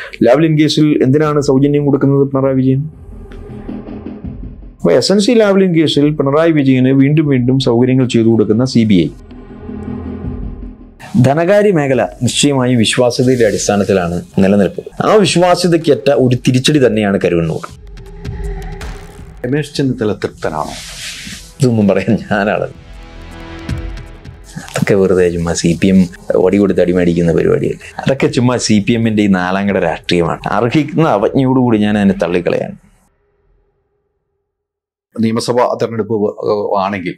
Lavalin കേസിൽ എന്തിനാണ് സൗജന്യം കൊടുക്കുന്നത് പിണറായി വിജയൻ അപ്പോൾ എസ് എൻ സി ലാവ്ലിൻ കേസിൽ പിണറായി വിജയന് വീണ്ടും വീണ്ടും സൗകര്യങ്ങൾ ചെയ്തു കൊടുക്കുന്ന സി ബി ഐ ധനകാര്യ മേഖല നിശ്ചയമായും വിശ്വാസ്യതയുടെ അടിസ്ഥാനത്തിലാണ് നിലനിൽപ്പ് ആ വിശ്വാസ്യതയ്ക്കേറ്റ ഒരു തിരിച്ചടി തന്നെയാണ് കരുവണ്ണൂർ രമേശ് ചെന്നിത്തല തൃപ്തനാണോ ഇതൊന്നും പറയാൻ ഞാനാണ് അതൊക്കെ വെറുതെ ചുമ്മാ സി പി എം വടി കൊടുത്ത് അടിമേടിക്കുന്ന പരിപാടിയല്ലേ അതൊക്കെ ചുമ്മാ സി പി എമ്മിൻ്റെ ഈ നാലാംകട രാഷ്ട്രീയമാണ് അർഹിക്കുന്ന അവജ്ഞയോടുകൂടി ഞാൻ അതിനെ തള്ളിക്കളയാണ് നിയമസഭാ തെരഞ്ഞെടുപ്പ് ഏഹ്, ആണെങ്കിൽ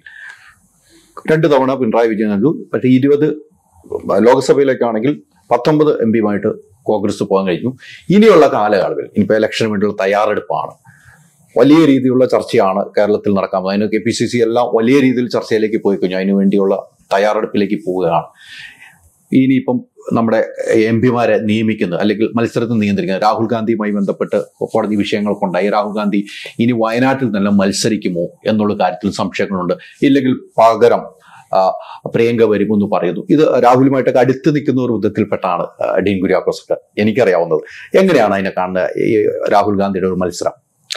രണ്ട് തവണ പിണറായി വിജയൻ നൽകു പക്ഷേ ഇരുപത് ലോക്സഭയിലേക്കാണെങ്കിൽ പത്തൊമ്പത് എം പിയുമായിട്ട് കോൺഗ്രസ് പോകാൻ കഴിഞ്ഞു ഇനിയുള്ള കാലയളവിൽ ഇനിയിപ്പോൾ ഇലക്ഷന് വേണ്ടിയുള്ള തയ്യാറെടുപ്പാണ് വലിയ രീതിയിലുള്ള ചർച്ചയാണ് കേരളത്തിൽ നടക്കാൻ പോകുന്നത് അതിന് കെ പി സി സി എല്ലാം വലിയ രീതിയിൽ ചർച്ചയിലേക്ക് പോയി കഴിഞ്ഞു അതിനു വേണ്ടിയുള്ള തയ്യാറെടുപ്പിലേക്ക് പോവുകയാണ് ഇനിയിപ്പം നമ്മുടെ എം പിമാരെ നിയമിക്കുന്നത് അല്ലെങ്കിൽ മത്സരത്തിൽ നിയന്ത്രിക്കുന്നത് രാഹുൽ ഗാന്ധിയുമായി ബന്ധപ്പെട്ട് കോടതി വിഷയങ്ങളൊക്കെ ഉണ്ടായി രാഹുൽ ഗാന്ധി ഇനി വയനാട്ടിൽ തന്നെ മത്സരിക്കുമോ എന്നുള്ള കാര്യത്തിൽ സംശയങ്ങളുണ്ട് ഇല്ലെങ്കിൽ പകരം ആ, പ്രിയങ്ക വരുമെന്ന് പറയുന്നു ഇത് രാഹുലുമായിട്ടൊക്കെ അടുത്ത് നിൽക്കുന്ന ഒരു വിധത്തിൽപ്പെട്ടാണ് ആ, ഡീൻ കുര്യാക്കോസൊക്കെ എനിക്കറിയാവുന്നത് എങ്ങനെയാണ് അതിനെ കാണുന്നത് ഈ രാഹുൽ ഗാന്ധിയുടെ ഒരു മത്സരം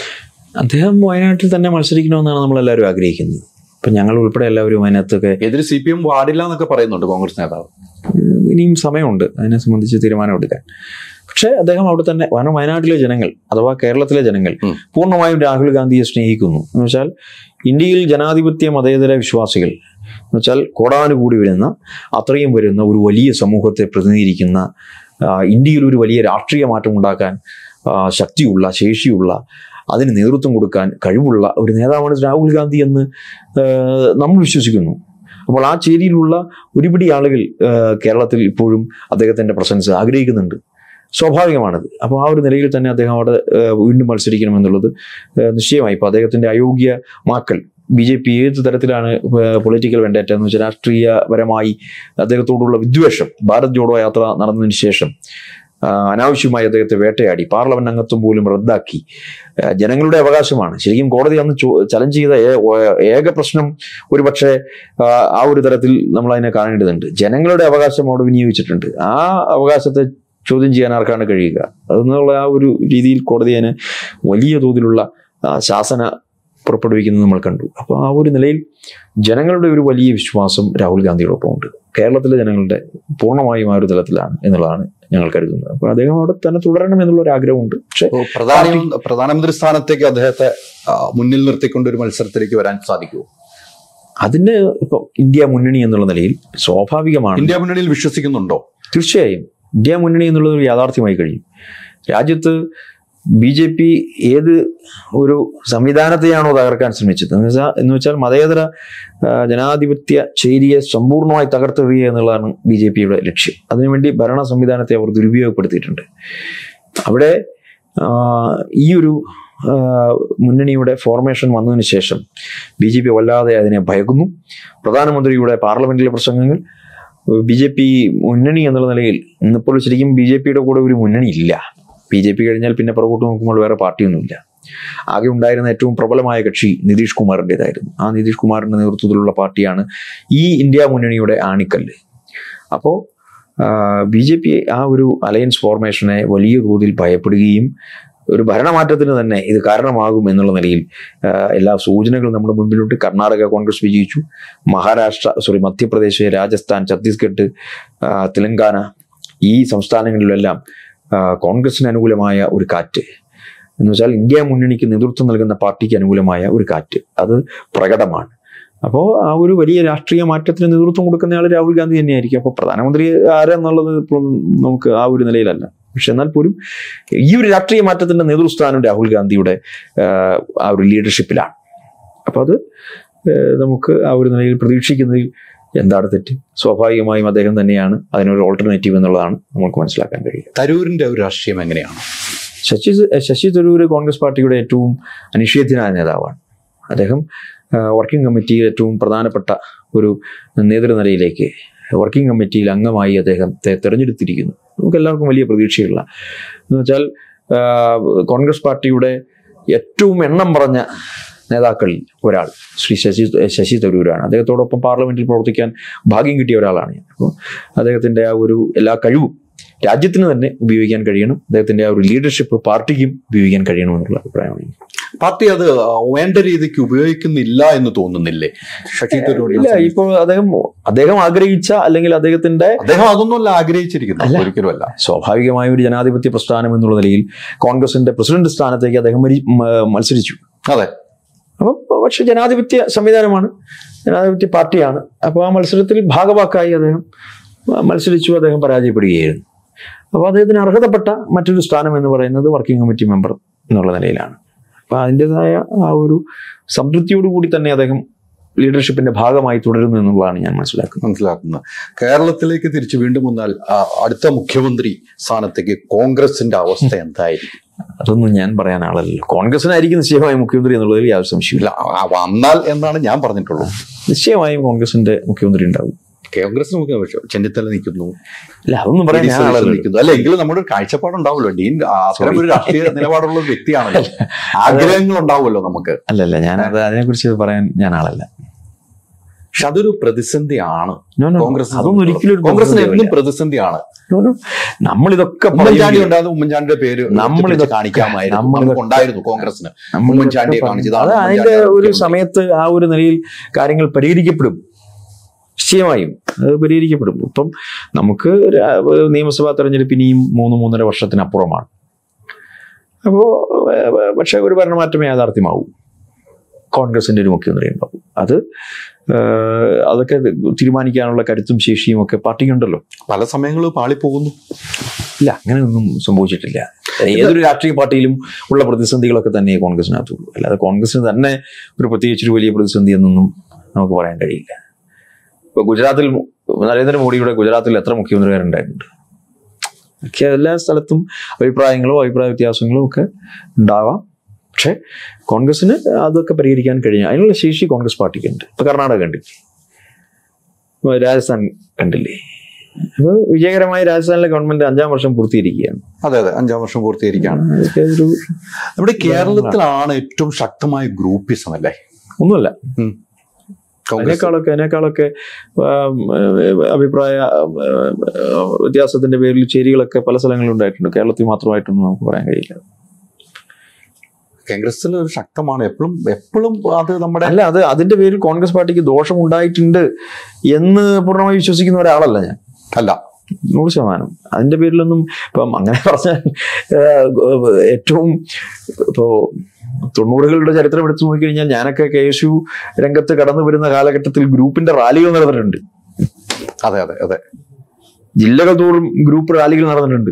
അദ്ദേഹം വയനാട്ടിൽ തന്നെ മത്സരിക്കണമെന്നാണ് നമ്മളെല്ലാവരും ആഗ്രഹിക്കുന്നത് ഇപ്പം ഞങ്ങൾ ഉൾപ്പെടെ എല്ലാവരും അതിനകത്തൊക്കെ എതിര് സി പി എം പാടില്ല എന്നൊക്കെ പറയുന്നുണ്ട് കോൺഗ്രസ് നേതാവ് ഉം, ഇനിയും സമയമുണ്ട് അതിനെ സംബന്ധിച്ച് തീരുമാനമെടുക്കാൻ പക്ഷേ അദ്ദേഹം അവിടെ തന്നെ കാരണം വയനാട്ടിലെ ജനങ്ങൾ അഥവാ കേരളത്തിലെ ജനങ്ങൾ ഉം. പൂർണ്ണമായും രാഹുൽ ഗാന്ധിയെ സ്നേഹിക്കുന്നു എന്ന് വെച്ചാൽ ഇന്ത്യയിൽ ജനാധിപത്യ മതേതര വിശ്വാസികൾ എന്ന് വെച്ചാൽ കോടാനുകൂടി വരുന്ന അത്രയും വരുന്ന ഒരു വലിയ സമൂഹത്തെ പ്രതിനിധീകരിക്കുന്ന ആ, ഇന്ത്യയിൽ ഒരു വലിയ രാഷ്ട്രീയ മാറ്റം ഉണ്ടാക്കാൻ ആ, ശക്തിയുള്ള ശേഷിയുള്ള അതിന് നേതൃത്വം കൊടുക്കാൻ കഴിവുള്ള ഒരു നേതാവാണ് രാഹുൽ ഗാന്ധി എന്ന് ആ, നമ്മൾ വിശ്വസിക്കുന്നു അപ്പോൾ ആ ചേരിയിലുള്ള ഒരുപിടി ആളുകൾ ആ, കേരളത്തിൽ ഇപ്പോഴും അദ്ദേഹത്തിന്റെ പ്രസൻസ് ആഗ്രഹിക്കുന്നുണ്ട് സ്വാഭാവികമാണത് അപ്പോൾ ആ ഒരു നിലയിൽ തന്നെ അദ്ദേഹം അവിടെ ആ, വീണ്ടും മത്സരിക്കണമെന്നുള്ളത് ആ, നിശ്ചയമായി ഇപ്പോൾ അദ്ദേഹത്തിന്റെ അയോഗ്യമാക്കൽ ബി ജെ പി ഏത് തരത്തിലാണ് പൊളിറ്റിക്കൽ വെണ്ടേറ്റ എന്ന് വെച്ചാൽ രാഷ്ട്രീയപരമായി അദ്ദേഹത്തോടുള്ള വിദ്വേഷം ഭാരത് ജോഡോ യാത്ര നടന്നതിന് ശേഷം ആ, അനാവശ്യമായി അദ്ദേഹത്തെ വേട്ടയാടി പാർലമെന്റ് അംഗത്വം പോലും റദ്ദാക്കി ആ, ജനങ്ങളുടെ അവകാശമാണ് ശരിക്കും കോടതി അന്ന് ചലഞ്ച് ചെയ്ത ഏ- ഓ- ഏക പ്രശ്നം ഒരുപക്ഷെ ആ, ആ ഒരു തരത്തിൽ നമ്മൾ അതിനെ കാണേണ്ടതുണ്ട് ജനങ്ങളുടെ അവകാശം അവിടെ വിനിയോഗിച്ചിട്ടുണ്ട് ആ അവകാശത്തെ ചോദ്യം ചെയ്യാൻ ആർക്കാണ് കഴിയുക അതെന്നുള്ള ആ ഒരു രീതിയിൽ കോടതി അതിന് വലിയ തോതിലുള്ള ആ, ശാസന പുറപ്പെടുവിക്കുന്നത് നമ്മൾ കണ്ടു അപ്പോൾ ആ ഒരു നിലയിൽ ജനങ്ങളുടെ ഒരു വലിയ വിശ്വാസം രാഹുൽ ഗാന്ധിയോടൊപ്പം ഉണ്ട് കേരളത്തിലെ ജനങ്ങളുടെ പൂർണ്ണമായും ആ ഒരു തലത്തിലാണ് എന്നുള്ളതാണ് ഞങ്ങൾ കരുതുന്നത് അപ്പോൾ അദ്ദേഹം അവിടെ തന്നെ തുടരണം എന്നുള്ള ഒരു ആഗ്രഹമുണ്ട് പക്ഷേ ഇപ്പോ പ്രധാന പ്രധാനമന്ത്രി സ്ഥാനത്തേക്ക് അദ്ദേഹത്തെ ആ, മുന്നിൽ നിർത്തിക്കൊണ്ട് ഒരു മത്സരത്തിലേക്ക് വരാൻ സാധിക്കുമോ അതിന് ഇപ്പോൾ ഇന്ത്യ മുന്നണി എന്നുള്ള നിലയിൽ സ്വാഭാവികമാണ് ഇന്ത്യ മുന്നണിയിൽ വിശ്വസിക്കുന്നുണ്ടോ തീർച്ചയായും ഇന്ത്യ മുന്നണി എന്നുള്ളത് ഒരു യാഥാർത്ഥ്യമായി കഴിയും രാജ്യത്ത് ബി ജെ പി ഏത് ഒരു സംവിധാനത്തെയാണോ തകർക്കാൻ ശ്രമിച്ചത് എന്ന് വെച്ചാൽ എന്ന് വെച്ചാൽ മതേതര ആ, ജനാധിപത്യ ചേരിയെ സമ്പൂർണ്ണമായി തകർത്തെറിയുക എന്നുള്ളതാണ് ബി ജെ പിയുടെ ലക്ഷ്യം അതിനുവേണ്ടി ഭരണ സംവിധാനത്തെ അവർ ദുരുപയോഗപ്പെടുത്തിയിട്ടുണ്ട് അവിടെ ആ, ഈ ഒരു ആ, മുന്നണിയുടെ ഫോർമേഷൻ വന്നതിന് ശേഷം ബി ജെ പി വല്ലാതെ അതിനെ ഭയക്കുന്നു പ്രധാനമന്ത്രിയുടെ പാർലമെന്റിലെ പ്രസംഗങ്ങൾ ബി ജെ പി മുന്നണി എന്നുള്ള നിലയിൽ ഇന്നിപ്പോൾ ശരിക്കും ബി ജെ പിയുടെ കൂടെ ഒരു മുന്നണി ഇല്ല ബി ജെ പി കഴിഞ്ഞാൽ പിന്നെ പുറകോട്ട് നോക്കുമ്പോൾ വേറെ പാർട്ടിയൊന്നുമില്ല ആകെ ഉണ്ടായിരുന്ന ഏറ്റവും പ്രബലമായ കക്ഷി നിതീഷ് കുമാറിൻ്റെതായിരുന്നു ആ നിതീഷ് കുമാറിന്റെ നേതൃത്വത്തിലുള്ള പാർട്ടിയാണ് ഈ ഇന്ത്യ മുന്നണിയുടെ ആണിക്കല്ല് അപ്പോൾ ബി ജെ പി ആ ഒരു അലയൻസ് ഫോർമേഷനെ വലിയ തോതിൽ ഭയപ്പെടുകയും ഒരു ഭരണമാറ്റത്തിന് തന്നെ ഇത് കാരണമാകും എന്നുള്ള നിലയിൽ ആ, എല്ലാ സൂചനകളും നമ്മുടെ മുമ്പിലുണ്ട് കർണാടക കോൺഗ്രസ് വിജയിച്ചു മഹാരാഷ്ട്ര സോറി മധ്യപ്രദേശ് രാജസ്ഥാൻ ഛത്തീസ്ഗഡ് ആ, തെലങ്കാന ഈ സംസ്ഥാനങ്ങളിലെല്ലാം ആ, കോൺഗ്രസിന് അനുകൂലമായ ഒരു കാറ്റ് എന്ന് വെച്ചാൽ ഇന്ത്യ മുന്നണിക്ക് നേതൃത്വം നൽകുന്ന പാർട്ടിക്ക് അനുകൂലമായ ഒരു കാറ്റ് അത് പ്രകടമാണ് അപ്പോൾ ആ ഒരു വലിയ രാഷ്ട്രീയ മാറ്റത്തിന് നേതൃത്വം കൊടുക്കുന്ന ആൾ രാഹുൽ ഗാന്ധി തന്നെയായിരിക്കും അപ്പോൾ പ്രധാനമന്ത്രി ആരെന്നുള്ളത് ഇപ്പോൾ നമുക്ക് ആ ഒരു നിലയിലല്ല പക്ഷെ എന്നാൽ പോലും ഈ ഒരു രാഷ്ട്രീയ മാറ്റത്തിന്റെ നേതൃസ്ഥാനം രാഹുൽ ഗാന്ധിയുടെ ആ, ആ ഒരു ലീഡർഷിപ്പിലാണ് അപ്പോൾ അത് ഏഹ് നമുക്ക് ആ ഒരു നിലയിൽ പ്രതീക്ഷിക്കുന്നതിൽ എന്താണ് തെറ്റ് സ്വാഭാവികമായും അദ്ദേഹം തന്നെയാണ് അതിനൊരു ഓൾട്ടർനേറ്റീവ് എന്നുള്ളതാണ് നമുക്ക് മനസ്സിലാക്കാൻ കഴിയുക തരൂരിന്റെ ഒരു രാഷ്ട്രീയം എങ്ങനെയാണ് ശശി ശശി തരൂർ കോൺഗ്രസ് പാർട്ടിയുടെ ഏറ്റവും അനിഷേധ്യനായ നേതാവാണ് അദ്ദേഹം വർക്കിംഗ് കമ്മിറ്റിയിൽ ഏറ്റവും പ്രധാനപ്പെട്ട ഒരു നേതൃനിരയിലേക്ക് വർക്കിംഗ് കമ്മിറ്റിയിൽ അംഗമായി അദ്ദേഹത്തെ തെരഞ്ഞെടുത്തിരിക്കുന്നു നമുക്ക് എല്ലാവർക്കും വലിയ പ്രതീക്ഷയുള്ള എന്ന് വെച്ചാൽ ആ, കോൺഗ്രസ് പാർട്ടിയുടെ ഏറ്റവും എണ്ണം പറഞ്ഞ നേതാക്കളിൽ ഒരാൾ ശ്രീ ശശി ശശി തരൂരാണ് അദ്ദേഹത്തോടൊപ്പം പാർലമെന്റിൽ പ്രവർത്തിക്കാൻ ഭാഗ്യം കിട്ടിയ ഒരാളാണ് ഞാൻ അപ്പോൾ അദ്ദേഹത്തിൻ്റെ ആ ഒരു എല്ലാ കഴിവും രാജ്യത്തിന് തന്നെ ഉപയോഗിക്കാൻ കഴിയണം അദ്ദേഹത്തിന്റെ ആ ഒരു ലീഡർഷിപ്പ് പാർട്ടിക്കും ഉപയോഗിക്കാൻ കഴിയണം എന്നുള്ള അഭിപ്രായമാണ് എനിക്ക്. പാർട്ടി അത് വേണ്ട രീതിക്ക് ഉപയോഗിക്കുന്നില്ല എന്ന് തോന്നുന്നില്ലേ ശശി തരൂർ ഇല്ല ഇപ്പോൾ അദ്ദേഹം അദ്ദേഹം ആഗ്രഹിച്ച അല്ലെങ്കിൽ അദ്ദേഹത്തിന്റെ അദ്ദേഹം അതൊന്നുമല്ല ആഗ്രഹിച്ചിരിക്കുന്നത് ഒരിക്കലുമല്ല സ്വാഭാവികമായ ഒരു ജനാധിപത്യ പ്രസ്ഥാനം എന്നുള്ള നിലയിൽ കോൺഗ്രസിന്റെ പ്രസിഡന്റ് സ്ഥാനത്തേക്ക് അദ്ദേഹം മരി- മ- മത്സരിച്ചു അതെ അപ്പം പക്ഷെ ജനാധിപത്യ സംവിധാനമാണ് ജനാധിപത്യ പാർട്ടിയാണ് അപ്പോൾ ആ മത്സരത്തിൽ ഭാഗവാക്കായി അദ്ദേഹം മത്സരിച്ചു അദ്ദേഹം പരാജയപ്പെടുകയായിരുന്നു അപ്പോൾ അദ്ദേഹത്തിന് അർഹതപ്പെട്ട മറ്റൊരു സ്ഥാനം എന്ന് പറയുന്നത് വർക്കിംഗ് കമ്മിറ്റി മെമ്പർ എന്നുള്ള നിലയിലാണ് അപ്പോൾ അതിൻ്റെതായ ആ ഒരു സംതൃപ്തിയോടുകൂടി തന്നെ അദ്ദേഹം ലീഡർഷിപ്പിന്റെ ഭാഗമായി തുടരുന്നു എന്നുള്ളതാണ് ഞാൻ മനസ്സിലാക്കുന്നത് മനസ്സിലാക്കുന്നത് കേരളത്തിലേക്ക് തിരിച്ചു വീണ്ടും വന്നാൽ ആ, അടുത്ത മുഖ്യമന്ത്രി സ്ഥാനത്തേക്ക് കോൺഗ്രസിന്റെ അവസ്ഥ എന്തായിരിക്കും അതൊന്നും ഞാൻ പറയാൻ ആളല്ലല്ലോ കോൺഗ്രസിനായിരിക്കും നിശ്ചയമായും മുഖ്യമന്ത്രി എന്നുള്ളതിൽ യാതൊരു സംശയമില്ല ഇല്ല ആ, വന്നാൽ എന്നാണ് ഞാൻ പറഞ്ഞിട്ടുള്ളൂ നിശ്ചയമായും കോൺഗ്രസിന്റെ മുഖ്യമന്ത്രി ഉണ്ടാവും കോൺഗ്രസിന് മുഖ്യമന്ത്രി ചെന്നിത്തല നിൽക്കുന്നു ഇല്ല അതൊന്നും പറയാൻ ഞാൻ സുരേഷ് ആളല്ലല്ലോ നിൽക്കുന്നു അല്ല എങ്കിലും നമ്മുടെ ഒരു കാഴ്ചപ്പാടുണ്ടാവുമല്ലോ ഡീൻ അത്തരം ഒരു രാഷ്ട്രീയ നിലപാടുള്ള ഒരു വ്യക്തിയാണല്ലോ ആഗ്രഹങ്ങൾ ഉണ്ടാവുമല്ലോ നമുക്ക് അല്ലല്ല ഞാൻ അത് അതിനെക്കുറിച്ച് പറയാൻ ഞാൻ ആളല്ല പക്ഷെ അതൊരു പ്രതിസന്ധിയാണ് No, no, കോൺഗ്രസ് അതൊന്നും ഒരിക്കലും ഒരു കോൺഗ്രസിന് എന്നും പ്രതിസന്ധിയാവില്ല. പ്രതിസന്ധിയാണ് No, no. നമ്മളിതൊക്കെ ഉമ്മൻചാണ്ടി പറയുമെങ്കിലും- ഉണ്ടാകുന്ന ഉമ്മൻചാണ്ടിയുടെ പേര് നമ്മളിതൊക്കെ- ഉയർത്തിപ്പിടിച്ച് കാണിക്കാമായിരുന്നു നമ്മളിതൊക്കെ- നമുക്ക് ഉണ്ടായിരുന്നു കോൺഗ്രസിന് നമ്മളിതൊക്കെ ഉമ്മൻചാണ്ടിയെ പറയും. കാണിച്ചത് അത് അതിന്റെ ഒരു സമയത്ത് ആ ഒരു നിലയിൽ കാര്യങ്ങൾ പരിഹരിക്കപ്പെടും നിശ്ചയമായും അത് പരിഹരിക്കപ്പെടും ഇപ്പം നമുക്ക് രാ- നിയമസഭാ തെരഞ്ഞെടുപ്പ് ഇനിയും മൂന്ന് മൂന്നര വർഷത്തിനപ്പുറമാണ് അപ്പോൾ പക്ഷേ ഒരു ഭരണമാറ്റം യാഥാർത്ഥ്യമാവും കോൺഗ്രസിന്റെ ഒരു മുഖ്യമന്ത്രി ഉണ്ടാവും അത് ഏഹ്, അതൊക്കെ തീരുമാനിക്കാനുള്ള കരുത്തും ശേഷിയും ഒക്കെ പാർട്ടിക്കുണ്ടല്ലോ പല സമയങ്ങളും പാളിപ്പോകുന്നു ഇല്ല അങ്ങനെയൊന്നും സംഭവിച്ചിട്ടില്ല ഏതൊരു രാഷ്ട്രീയ പാർട്ടിയിലും ഉള്ള പ്രതിസന്ധികളൊക്കെ തന്നെ കോൺഗ്രസിനകത്തുള്ളൂ അല്ലാതെ കോൺഗ്രസിന് തന്നെ ഒരു പ്രത്യേകിച്ചൊരു വലിയ പ്രതിസന്ധി എന്നൊന്നും നമുക്ക് പറയാൻ കഴിയില്ല ഇപ്പൊ ഗുജറാത്തിൽ മു- നരേന്ദ്രമോദിയുടെ ഗുജറാത്തിൽ എത്ര മുഖ്യമന്ത്രിമാരുണ്ടായിട്ടുണ്ട് ഒക്കെ എല്ലാ സ്ഥലത്തും അഭിപ്രായങ്ങളും അഭിപ്രായ വ്യത്യാസങ്ങളും ഒക്കെ ഉണ്ടാവാം പക്ഷെ കോൺഗ്രസിന് അതൊക്കെ പരിഹരിക്കാൻ കഴിഞ്ഞു അതിനുള്ള ശേഷി കോൺഗ്രസ് പാർട്ടിക്ക് ഉണ്ട് ഇപ്പൊ കർണാടക കണ്ടില്ലേ ഇപ്പൊ രാജസ്ഥാൻ കണ്ടില്ലേ അപ്പൊ വിജയകരമായി രാജസ്ഥാനിലെ ഗവൺമെന്റ് അഞ്ചാം വർഷം പൂർത്തീകരിക്കുകയാണ് അതെ അതെ അഞ്ചാം വർഷം പൂർത്തീകരിക്കുകയാണ് അതൊക്കെ ഒരു നമ്മുടെ കേരളത്തിലാണ് ഏറ്റവും ശക്തമായ ഗ്രൂപ്പിസം അല്ലേ ഒന്നുമല്ല ഉം. കോൺഗ്രസ് അതിനേക്കാളൊക്കെ അതിനേക്കാളൊക്കെ ആം, ഏഹ്, അഭിപ്രായ ഏഹ്, വ്യത്യാസത്തിന്റെ പേരിൽ ചേരികളൊക്കെ പല സ്ഥലങ്ങളിലും ഉണ്ടായിട്ടുണ്ട് കേരളത്തിൽ മാത്രമായിട്ടൊന്നും നമുക്ക് പറയാൻ കഴിയില്ല കോൺഗ്രസിൽ ഒരു ശക്തമാണ് എപ്പോഴും എപ്പോഴും അത് നമ്മുടെ അല്ല അത് അതിന്റെ പേരിൽ കോൺഗ്രസ് പാർട്ടിക്ക് ദോഷമുണ്ടായിട്ടുണ്ട് എന്ന് പൂർണ്ണമായി വിശ്വസിക്കുന്ന ഒരാളല്ല ഞാൻ അല്ല നൂറ് ശതമാനം അതിന്റെ പേരിലൊന്നും ഇപ്പം അങ്ങനെ പറഞ്ഞാൽ ഏഹ്, ഏറ്റവും ഇപ്പോ തൊണ്ണൂറുകളുടെ ചരിത്രം എടുത്തു നോക്കിക്കഴിഞ്ഞാൽ ഞാനൊക്കെ കെ എസ് യു രംഗത്ത് കടന്നു വരുന്ന കാലഘട്ടത്തിൽ ഗ്രൂപ്പിന്റെ റാലികൾ നടന്നിട്ടുണ്ട് അതെ അതെ അതെ ജില്ലകൾ തോറും ഗ്രൂപ്പ് റാലികൾ നടന്നിട്ടുണ്ട്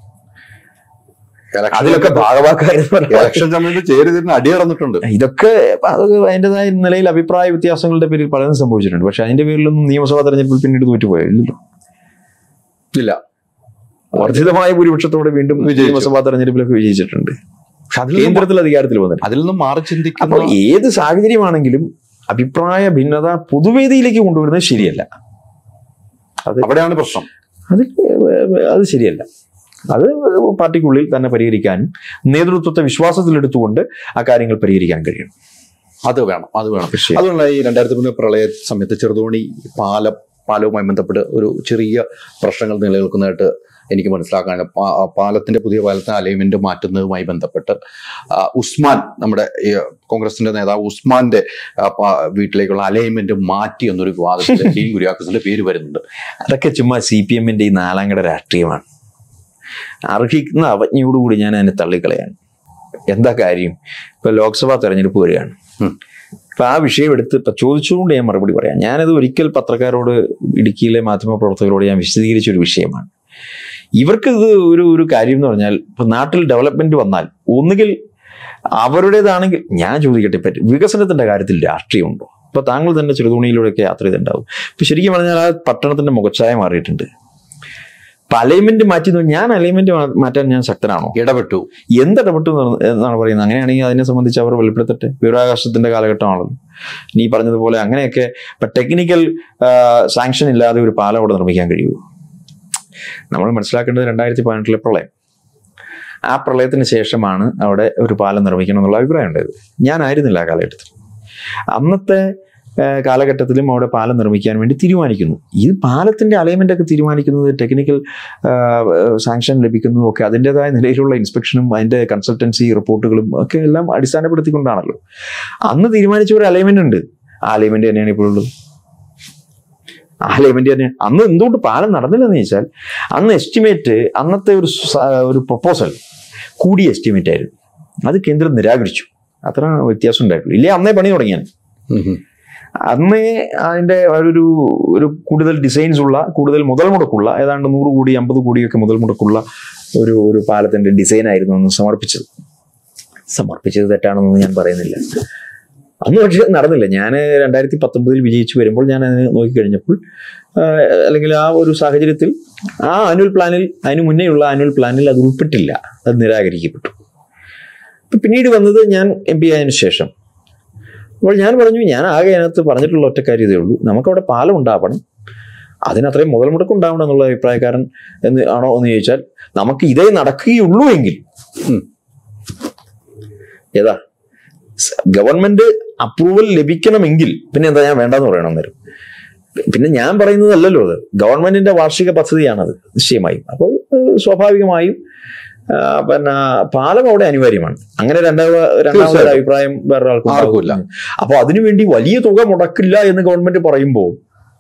Election- അതിലൊക്കെ ഭാഗവാക്കായിരുന്നു ഇലക്ഷൻ സമയത്ത് ചേരുതിന് അടി നടന്നിട്ടുണ്ട് ഇതൊക്കെ അത് അതിൻ്റെതായ നിലയിൽ അഭിപ്രായ വ്യത്യാസങ്ങളുടെ പേരിൽ പലതും സംഭവിച്ചിട്ടുണ്ട് പക്ഷെ അതിന്റെ പേരിലൊന്നും നിയമസഭാ തെരഞ്ഞെടുപ്പിൽ പിന്നീട് തോറ്റുപോയോ ഇല്ലല്ലോ ഇല്ല വർദ്ധിതമായ ഭൂരിപക്ഷത്തോടെ വീണ്ടും വിജയിച്ചു. നിയമസഭാ തെരഞ്ഞെടുപ്പിലൊക്കെ വിജയിച്ചിട്ടുണ്ട് പക്ഷെ അതിൽ നിന്നും കേന്ദ്രത്തിൽ അധികാരത്തിൽ വന്നിട്ട് അതിൽ നിന്നും മാറി ചിന്തിക്കുന്ന അപ്പോൾ ഏത് സാഹചര്യമാണെങ്കിലും അഭിപ്രായ ഭിന്നത പൊതുവേദിയിലേക്ക് കൊണ്ടുവരുന്നത് ശരിയല്ല അവിടെയാണ് പ്രശ്നം അത് അത് ശരിയല്ല അത് പാർട്ടിക്കുള്ളിൽ തന്നെ പരിഹരിക്കാനും നേതൃത്വത്തെ വിശ്വാസത്തിലെടുത്തുകൊണ്ട് ആ കാര്യങ്ങൾ പരിഹരിക്കാൻ കഴിയണം അത് വേണം അത് വേണം തീർച്ചയായും. അതുകൊണ്ട് ഈ രണ്ടായിരത്തി മൂന്ന് പ്രളയ സമയത്ത് ചെറുതോണി പാലം പാലവുമായി ബന്ധപ്പെട്ട് ഒരു ചെറിയ പ്രശ്നങ്ങൾ നിലനിൽക്കുന്നതായിട്ട് എനിക്ക് മനസ്സിലാക്കാൻ പാ- പാലത്തിന്റെ പുതിയ പാലത്തിന് അലൈൻമെന്റ് മാറ്റുന്നതുമായി ബന്ധപ്പെട്ട് ആ, ഉസ്മാൻ നമ്മുടെ ഈ കോൺഗ്രസിന്റെ നേതാവ് ഉസ്മാന്റെ ആ, പാ- വീട്ടിലേക്കുള്ള അലൈൻമെന്റ് മാറ്റി എന്നൊരു വിവാദത്തിൽ ഡീൻ കുര്യാക്കസിന്റെ പേര് വരുന്നുണ്ട് അതൊക്കെ ചുമ്മാ സി പി എമ്മിന്റെ ഈ നാലാംകട രാഷ്ട്രീയമാണ് അർഹിക്കുന്ന അവജ്ഞയോടുകൂടി ഞാൻ അതിനെ തള്ളിക്കളയാണ് എന്താ കാര്യം ഇപ്പൊ ലോക്സഭാ തെരഞ്ഞെടുപ്പ് വരികയാണ് ഉം. അപ്പൊ ആ വിഷയം എടുത്ത് ഇപ്പൊ ചോദിച്ചുകൊണ്ട് ഞാൻ മറുപടി പറയാം ഞാനത് ഒരിക്കൽ പത്രക്കാരോട് ഇടുക്കിയിലെ മാധ്യമപ്രവർത്തകരോട് ഞാൻ വിശദീകരിച്ച ഒരു വിഷയമാണ് ഇവർക്ക് ഇത് ഒരു ഒരു കാര്യം എന്ന് പറഞ്ഞാൽ ഇപ്പൊ നാട്ടിൽ ഡെവലപ്മെന്റ് വന്നാൽ ഒന്നുകിൽ അവരുടേതാണെങ്കിൽ ഞാൻ ചോദിക്കട്ടെ പറ്റും വികസനത്തിന്റെ കാര്യത്തിൽ രാഷ്ട്രീയമുണ്ടോ ഇപ്പൊ താങ്കൾ തന്നെ ചെറുതോണിയിലൂടെയൊക്കെ യാത്ര ചെയ്തിട്ടുണ്ടാവും ഇപ്പൊ ശരിക്കും പറഞ്ഞാൽ ആ പട്ടണത്തിന്റെ മുഖച്ഛായ മാറിയിട്ടുണ്ട് ഇപ്പൊ അലൈൻമെന്റ് മാറ്റി നോ- ഞാൻ അലൈൻമെന്റ് മാറ്റാൻ ഞാൻ ശക്തനാണോ ഇടപെട്ടു എന്തിടപെട്ടു എന്ന് എന്നാണ് പറയുന്നത് അങ്ങനെയാണെങ്കിൽ അതിനെ സംബന്ധിച്ച് അവർ വെളിപ്പെടുത്തട്ടെ വിവരാകാശത്തിന്റെ കാലഘട്ടമാണല്ലോ നീ പറഞ്ഞതുപോലെ അങ്ങനെയൊക്കെ ഇപ്പൊ ടെക്നിക്കൽ സാങ്ഷൻ ഇല്ലാതെ ഒരു പാലം അവിടെ നിർമ്മിക്കാൻ കഴിയുമോ നമ്മൾ മനസ്സിലാക്കേണ്ടത് രണ്ടായിരത്തി പതിനെട്ടിലെ പ്രളയം ആ പ്രളയത്തിന് ശേഷമാണ് അവിടെ ഒരു പാലം നിർമ്മിക്കണം എന്നുള്ള അഭിപ്രായം ഉണ്ടായത് ഞാനായിരുന്നില്ല ആ കാലഘട്ടത്തിൽ അന്നത്തെ ആ, കാലഘട്ടത്തിലും അവിടെ പാലം നിർമ്മിക്കാൻ വേണ്ടി തീരുമാനിക്കുന്നു ഈ പാലത്തിന്റെ അലൈൻമെന്റ് ഒക്കെ തീരുമാനിക്കുന്നത് ടെക്നിക്കൽ സാങ്ഷൻ ലഭിക്കുന്നതും ഒക്കെ അതിൻ്റെതായ നിലയിലുള്ള ഇൻസ്പെക്ഷനും അതിന്റെ കൺസൾട്ടൻസി റിപ്പോർട്ടുകളും ഒക്കെ എല്ലാം അടിസ്ഥാനപ്പെടുത്തിക്കൊണ്ടാണല്ലോ അന്ന് തീരുമാനിച്ച ഒരു അലൈൻമെന്റ് ഉണ്ട് ആ അലൈൻമെന്റ് തന്നെയാണ് ഇപ്പോഴുള്ളത് ആ അലൈൻമെന്റ് തന്നെ അന്ന് എന്തുകൊണ്ട് പാലം നടന്നില്ലെന്ന് ചോദിച്ചാൽ അന്ന് എസ്റ്റിമേറ്റ് അന്നത്തെ ഒരു സ- ഒരു പ്രപ്പോസൽ കൂടിയ എസ്റ്റിമേറ്റ് ആയിരുന്നു അത് കേന്ദ്രം നിരാകരിച്ചു അത്ര വ്യത്യാസം ഉണ്ടായിട്ടുള്ളൂ ഇല്ലേ അന്നേ പണി തുടങ്ങിയാണ് ഉം ഉം. അന്നേ അതിന്റെ ഒരു ഒരു കൂടുതൽ ഡിസൈൻസ് ഉള്ള കൂടുതൽ മുതൽ മുടക്കുള്ള ഏതാണ്ട് നൂറ് കോടി അമ്പത് കോടിയൊക്കെ മുതൽ മുടക്കുള്ള ഒരു ഒരു പാലത്തിന്റെ ഡിസൈൻ ആയിരുന്നു അന്ന് സമർപ്പിച്ചത് സമർപ്പിച്ചത് തെറ്റാണെന്നൊന്നും ഞാൻ പറയുന്നില്ല അന്ന് പക്ഷേ നടന്നില്ല ഞാൻ രണ്ടായിരത്തി പത്തൊമ്പതിൽ വിജയിച്ചു വരുമ്പോൾ ഞാൻ അത് നോക്കിക്കഴിഞ്ഞപ്പോൾ ആ, അല്ലെങ്കിൽ ആ ഒരു സാഹചര്യത്തിൽ ആ ആനുവൽ പ്ലാനിൽ അതിന് മുന്നേയുള്ള ആനുവൽ പ്ലാനിൽ അത് ഉൾപ്പെട്ടില്ല അത് നിരാകരിക്കപ്പെട്ടു ഇപ്പൊ പിന്നീട് വന്നത് ഞാൻ എം പി ആയതിനു ശേഷം അപ്പോൾ ഞാൻ പറഞ്ഞു ഞാൻ ആകെ അതിനകത്ത് പറഞ്ഞിട്ടുള്ള ഒറ്റ കാര്യം ഇതേ ഉള്ളൂ നമുക്കവിടെ പാലം ഉണ്ടാവണം അതിന് അത്രയും മുതൽ മുടക്കം ഉണ്ടാവണം എന്നുള്ള അഭിപ്രായക്കാരൻ എന്ന് ആണോ എന്ന് ചോദിച്ചാൽ നമുക്ക് ഇതേ നടക്കുകയുള്ളൂ എങ്കിൽ ഉം. ഏതാ സ് ഗവൺമെന്റ് അപ്രൂവൽ ലഭിക്കണമെങ്കിൽ പിന്നെ എന്താ ഞാൻ വേണ്ടെന്ന് പറയണം അന്നേരം പിന്നെ ഞാൻ പറയുന്നതല്ലല്ലോ അത് ഗവൺമെന്റിന്റെ വാർഷിക പദ്ധതിയാണത് നിശ്ചയമായും അപ്പോൾ ഏഹ്, സ്വാഭാവികമായും ആ, പിന്നെ പാലം അവിടെ അനിവാര്യമാണ് അങ്ങനെ രണ്ടാമത് രണ്ടാമതൊരു തീർച്ചയായിട്ടും. അഭിപ്രായം വേറെ ആൾക്കും ആർക്കുമില്ല. അപ്പൊ അതിനുവേണ്ടി വലിയ തുക മുടക്കില്ല എന്ന് ഗവൺമെന്റ് പറയുമ്പോൾ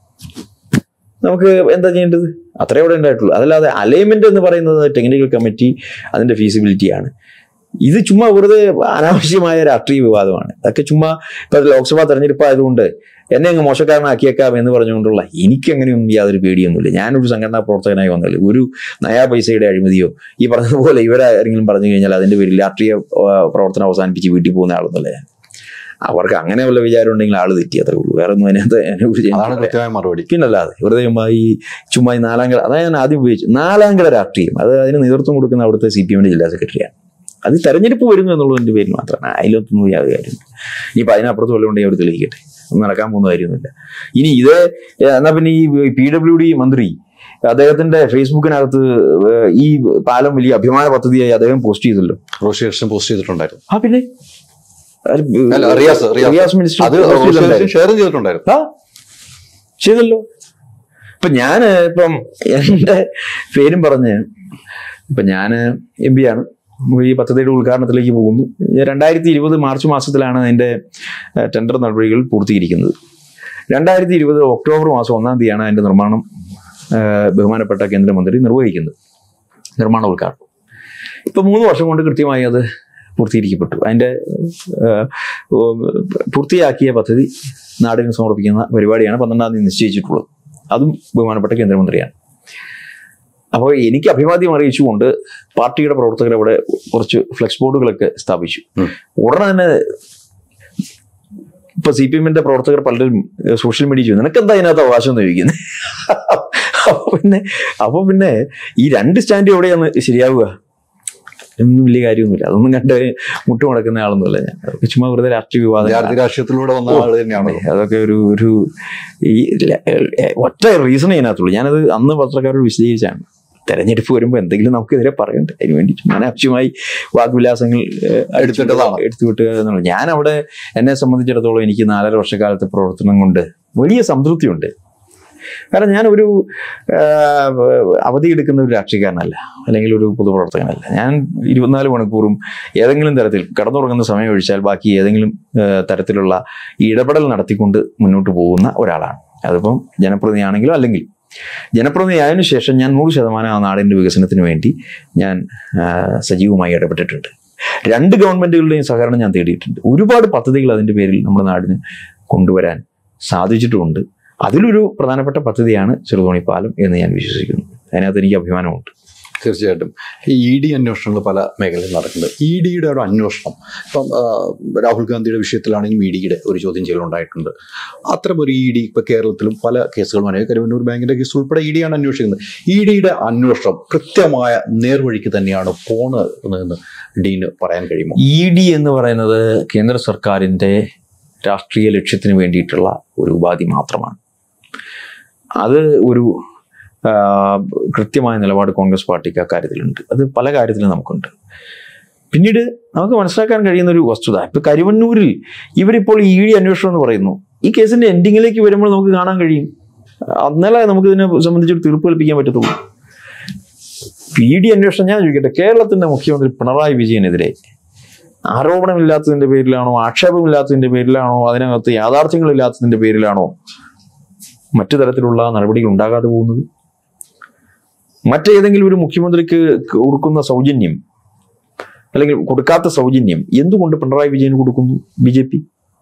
നമുക്ക് എന്താ ചെയ്യേണ്ടത് അത്രേ അവിടെ ഉണ്ടായിട്ടുള്ളൂ അതല്ലാതെ അലൈൻമെന്റ് എന്ന് പറയുന്നത് ടെക്നിക്കൽ കമ്മിറ്റി അതിന്റെ ഫീസിബിലിറ്റിയാണ് ഇത് ചുമ്മാ വെറുതെ അനാവശ്യമായ രാഷ്ട്രീയ വിവാദമാണ് അതൊക്കെ ചുമ്മാ ഇപ്പൊ ലോക്സഭാ തെരഞ്ഞെടുപ്പ് ആയതുകൊണ്ട് എന്നെ അങ്ങ് മോശക്കാരനാക്കിയേക്കാം എന്ന് പറഞ്ഞുകൊണ്ടുള്ള എനിക്ക് അങ്ങനെയൊന്നും യാതൊരു പേടിയൊന്നുമില്ല ഞാനൊരു സംഘടനാ പ്രവർത്തകനായി വന്നില്ല ഒരു നയാ പൈസയുടെ അഴിമതിയോ ഈ പറഞ്ഞതുപോലെ ഇവരാരെങ്കിലും പറഞ്ഞു കഴിഞ്ഞാൽ അതിന്റെ പേരിൽ രാഷ്ട്രീയ ആ, പ്രവർത്തനം അവസാനിപ്പിച്ച് വീട്ടിൽ പോകുന്ന ആളൊന്നുമല്ല ഞാൻ അവർക്ക് അങ്ങനെ വല്ല വിചാരം ഉണ്ടെങ്കിൽ ആള് തെറ്റി അത്രേ ഉള്ളൂ വേറെ ഒന്നും അതിനകത്ത് അതിനെ കുറിച്ച് അതാണ് എനിക്ക് കൃത്യമായ മറുപടി പിന്നല്ലാതെ വെറുതെ ചുമ്മാ ഈ ചുമ്മാ ഈ നാലാംകട അതാണ് ഞാൻ ആദ്യം ഉപയോഗിച്ചു നാലാംകട രാഷ്ട്രീയം അത് അതിന് നേതൃത്വം കൊടുക്കുന്ന അവിടുത്തെ സി പി എമ്മിന്റെ ജില്ലാ സെക്രട്ടറിയാണ് അത് തെരഞ്ഞെടുപ്പ് വരുന്നു എന്നുള്ളതിന്റെ പേരിൽ മാത്രമാണ് അതിലൊന്നും യാതൊരു കാര്യമില്ല ഇനിയിപ്പോൾ അതിനപ്പുറത്ത് വല്ലതും ഉണ്ടെങ്കിൽ അവർ തെളിയിക്കട്ടെ ഒന്നും നടക്കാൻ പോകുന്ന കാര്യമൊന്നുമില്ല ഇനി ഇത് എന്നാ പിന്നെ ഈ പി ഡബ്ല്യു ഡി മന്ത്രി അദ്ദേഹത്തിന്റെ ഫേസ്ബുക്കിനകത്ത് ഏഹ്, ഈ പാലം വലിയ അഭിമാന പദ്ധതിയായി അദ്ദേഹം പോസ്റ്റ് ചെയ്തല്ലോ റോഷി കൃഷ്ണൻ പോസ്റ്റ് ചെയ്തിട്ടുണ്ടായിരുന്നു ആ പിന്നെ അത് അല്ല, റിയാസ്, റിയാസ്. റിയാസ് മിനിസ്റ്റർ അത് post റോഷി ചെയ്തിട്ടുണ്ടായിരുന്നു. കൃഷ്ണൻ ഷെയർ ചെയ്തിട്ടുണ്ടായിരുന്നു ആ ചെയ്തല്ലോ ഇപ്പൊ ഞാന് ഇപ്പം എന്റെ പേരും പറഞ്ഞ് ഇപ്പൊ ഞാന് എം പി ആണ് ഈ പദ്ധതിയുടെ ഉദ്ഘാടനത്തിലേക്ക് പോകുന്നു രണ്ടായിരത്തി ഇരുപത് മാർച്ച് മാസത്തിലാണ് അതിന്റെ ഏഹ്, ടെൻഡർ നടപടികൾ പൂർത്തീകരിക്കുന്നത് രണ്ടായിരത്തി ഇരുപത് ഒക്ടോബർ മാസം ഒന്നാം തീയതിയാണ് അതിന്റെ നിർമ്മാണം ഏഹ്, ബഹുമാനപ്പെട്ട കേന്ദ്രമന്ത്രി നിർവഹിക്കുന്നത് നിർമ്മാണ ഉദ്ഘാടനം ഇപ്പൊ മൂന്ന് വർഷം കൊണ്ട് കൃത്യമായി അത് പൂർത്തീകരിക്കപ്പെട്ടു അതിന്റെ ഏഹ്, ഉം, പൂർത്തിയാക്കിയ പദ്ധതി നാടിന് സമർപ്പിക്കുന്ന പരിപാടിയാണ് പന്ത്രണ്ടാം തീയതി നിശ്ചയിച്ചിട്ടുള്ളത് അതും ബഹുമാനപ്പെട്ട കേന്ദ്രമന്ത്രിയാണ് അപ്പോൾ എനിക്ക് അഭിവാദ്യം അറിയിച്ചുകൊണ്ട് പാർട്ടിയുടെ പ്രവർത്തകർ അവിടെ കുറച്ച് ഫ്ലെക്സ് ബോർഡുകളൊക്കെ സ്ഥാപിച്ചു ഉം. ഉടനെ തന്നെ ഇപ്പൊ സി പി എമ്മിന്റെ പ്രവർത്തകർ പലരും സോഷ്യൽ മീഡിയ ചെയ്യുന്നു നിനക്ക് എന്താ ഇതിനകത്ത് അവകാശം എന്ന് ചോദിക്കുന്നത് അപ്പൊ പിന്നെ അപ്പൊ പിന്നെ ഈ രണ്ട് സ്റ്റാൻഡ് എവിടെയാണ് ശരിയാവുക ഒന്നും വലിയ കാര്യമൊന്നുമില്ല അതൊന്നും കണ്ട് മുട്ട് മുടക്കുന്ന ആളൊന്നുമല്ല ഞാൻ അതൊക്കെ ചുമ്മാ വെറുതെ രാഷ്ട്രീയ വിവാദം വിദ്യാർത്ഥി രാഷ്ട്രീയത്തിലൂടെ വന്ന ആള് തന്നെയാണ് അതൊക്കെ ഒരു ഒരു ഈ ല- ഏ- ഒറ്റ റീസൺ അതിനകത്തുള്ളൂ ഞാനത് അന്ന് പത്രക്കാരോട് വിശദീകരിച്ചാണ് തെരഞ്ഞെടുപ്പ് വരുമ്പോൾ എന്തെങ്കിലും നമുക്കെതിരെ പറയണ്ടേ അതിന് വേണ്ടി അനാവശ്യമായി വാഗ്വിലാസങ്ങൾ ഏഹ്, എടുത്തിട്ടതാണ്. എടുത്തു വിട്ടുക എന്നുള്ളത് ഞാൻ അവിടെ എന്നെ സംബന്ധിച്ചിടത്തോളം എനിക്ക് നാലര വർഷക്കാലത്തെ പ്രവർത്തനം കൊണ്ട് വലിയ സംതൃപ്തിയുണ്ട് കാരണം ഞാൻ ഒരു അവധി എടുക്കുന്ന ഒരു രാഷ്ട്രീയക്കാരനല്ല അല്ലെങ്കിൽ ഒരു പൊതുപ്രവർത്തകനല്ല ഞാൻ ഇരുപത്തിനാല് മണിക്കൂറും ഏതെങ്കിലും തരത്തിൽ കടന്നുറങ്ങുന്ന സമയം ഒഴിച്ചാൽ ബാക്കി ഏതെങ്കിലും ആ, തരത്തിലുള്ള ഇടപെടൽ നടത്തിക്കൊണ്ട് മുന്നോട്ട് പോകുന്ന ഒരാളാണ് അതിപ്പം ജനപ്രതിനിധിയാണെങ്കിലോ അല്ലെങ്കിൽ ജനപ്രതിനിധി ആയതിനു ശേഷം ഞാൻ നൂറ് ശതമാനം ആ നാടിൻ്റെ വികസനത്തിന് വേണ്ടി ഞാൻ ആ, സജീവമായി ഇടപെട്ടിട്ടുണ്ട് രണ്ട് ഗവൺമെന്റുകളുടെയും സഹകരണം ഞാൻ തേടിയിട്ടുണ്ട് ഒരുപാട് പദ്ധതികൾ അതിൻ്റെ പേരിൽ നമ്മുടെ നാടിന് കൊണ്ടുവരാൻ സാധിച്ചിട്ടുമുണ്ട് അതിലൊരു പ്രധാനപ്പെട്ട പദ്ധതിയാണ് ചെറുതോണി പാലം എന്ന് ഞാൻ വിശ്വസിക്കുന്നു അതിനകത്ത് എനിക്ക് അഭിമാനമുണ്ട് തീർച്ചയായിട്ടും ഈ ഇ ഡി അന്വേഷണങ്ങൾ പല മേഖലയിൽ നടക്കുന്നുണ്ട് ഇ ഡിയുടെ ഒരു അന്വേഷണം ഇപ്പം ആ, രാഹുൽ ഗാന്ധിയുടെ വിഷയത്തിലാണെങ്കിൽ ഇ ഡിയുടെ ഒരു ചോദ്യം ചെയ്യലുണ്ടായിട്ടുണ്ട് അത്തരം ഒരു ഇ ഡി ഇപ്പം കേരളത്തിലും പല കേസുകളും അനേക കരുവന്നൂർ ബാങ്കിന്റെ കേസ് ഉൾപ്പെടെ ഇ ഡിയാണ് അന്വേഷിക്കുന്നത് ഇ ഡിയുടെ അന്വേഷണം കൃത്യമായ നേർവഴിക്ക് തന്നെയാണ് പോണതെന്ന് ഡീന് പറയാൻ കഴിയുമോ ഇ ഡി എന്ന് പറയുന്നത് കേന്ദ്ര സർക്കാരിൻ്റെ രാഷ്ട്രീയ ലക്ഷ്യത്തിന് വേണ്ടിയിട്ടുള്ള ഒരു ഉപാധി മാത്രമാണ് അത് ഒരു ആ, കൃത്യമായ നിലപാട് കോൺഗ്രസ് പാർട്ടിക്ക് അക്കാര്യത്തിലുണ്ട് അത് പല കാര്യത്തിലും നമുക്കുണ്ട് പിന്നീട് നമുക്ക് മനസ്സിലാക്കാൻ കഴിയുന്ന ഒരു വസ്തുത ഇപ്പൊ കരുവന്നൂരിൽ ഇവരിപ്പോൾ ഇ ഡി അന്വേഷണം എന്ന് പറയുന്നു ഈ കേസിന്റെ എൻഡിങ്ങിലേക്ക് വരുമ്പോൾ നമുക്ക് കാണാൻ കഴിയും അന്നലെ നമുക്ക് ഇതിനെ സംബന്ധിച്ചൊരു തീർപ്പ് കൽപ്പിക്കാൻ പറ്റത്തുള്ളൂ പി ഡി അന്വേഷണം ഞാൻ ചോദിക്കട്ടെ കേരളത്തിന്റെ മുഖ്യമന്ത്രി പിണറായി വിജയനെതിരെ ആരോപണമില്ലാത്തതിന്റെ പേരിലാണോ ആക്ഷേപമില്ലാത്തതിന്റെ പേരിലാണോ അതിനകത്ത് യാഥാർത്ഥ്യങ്ങളില്ലാത്തതിന്റെ പേരിലാണോ മറ്റു തരത്തിലുള്ള നടപടികൾ ഉണ്ടാകാതെ പോകുന്നത് മറ്റേതെങ്കിലും ഒരു മുഖ്യമന്ത്രിക്ക് കൊടുക്കുന്ന സൗജന്യം അല്ലെങ്കിൽ കൊടുക്കാത്ത സൗജന്യം എന്തുകൊണ്ട് പിണറായി വിജയന് കൊടുക്കുന്നു ബി ജെ പി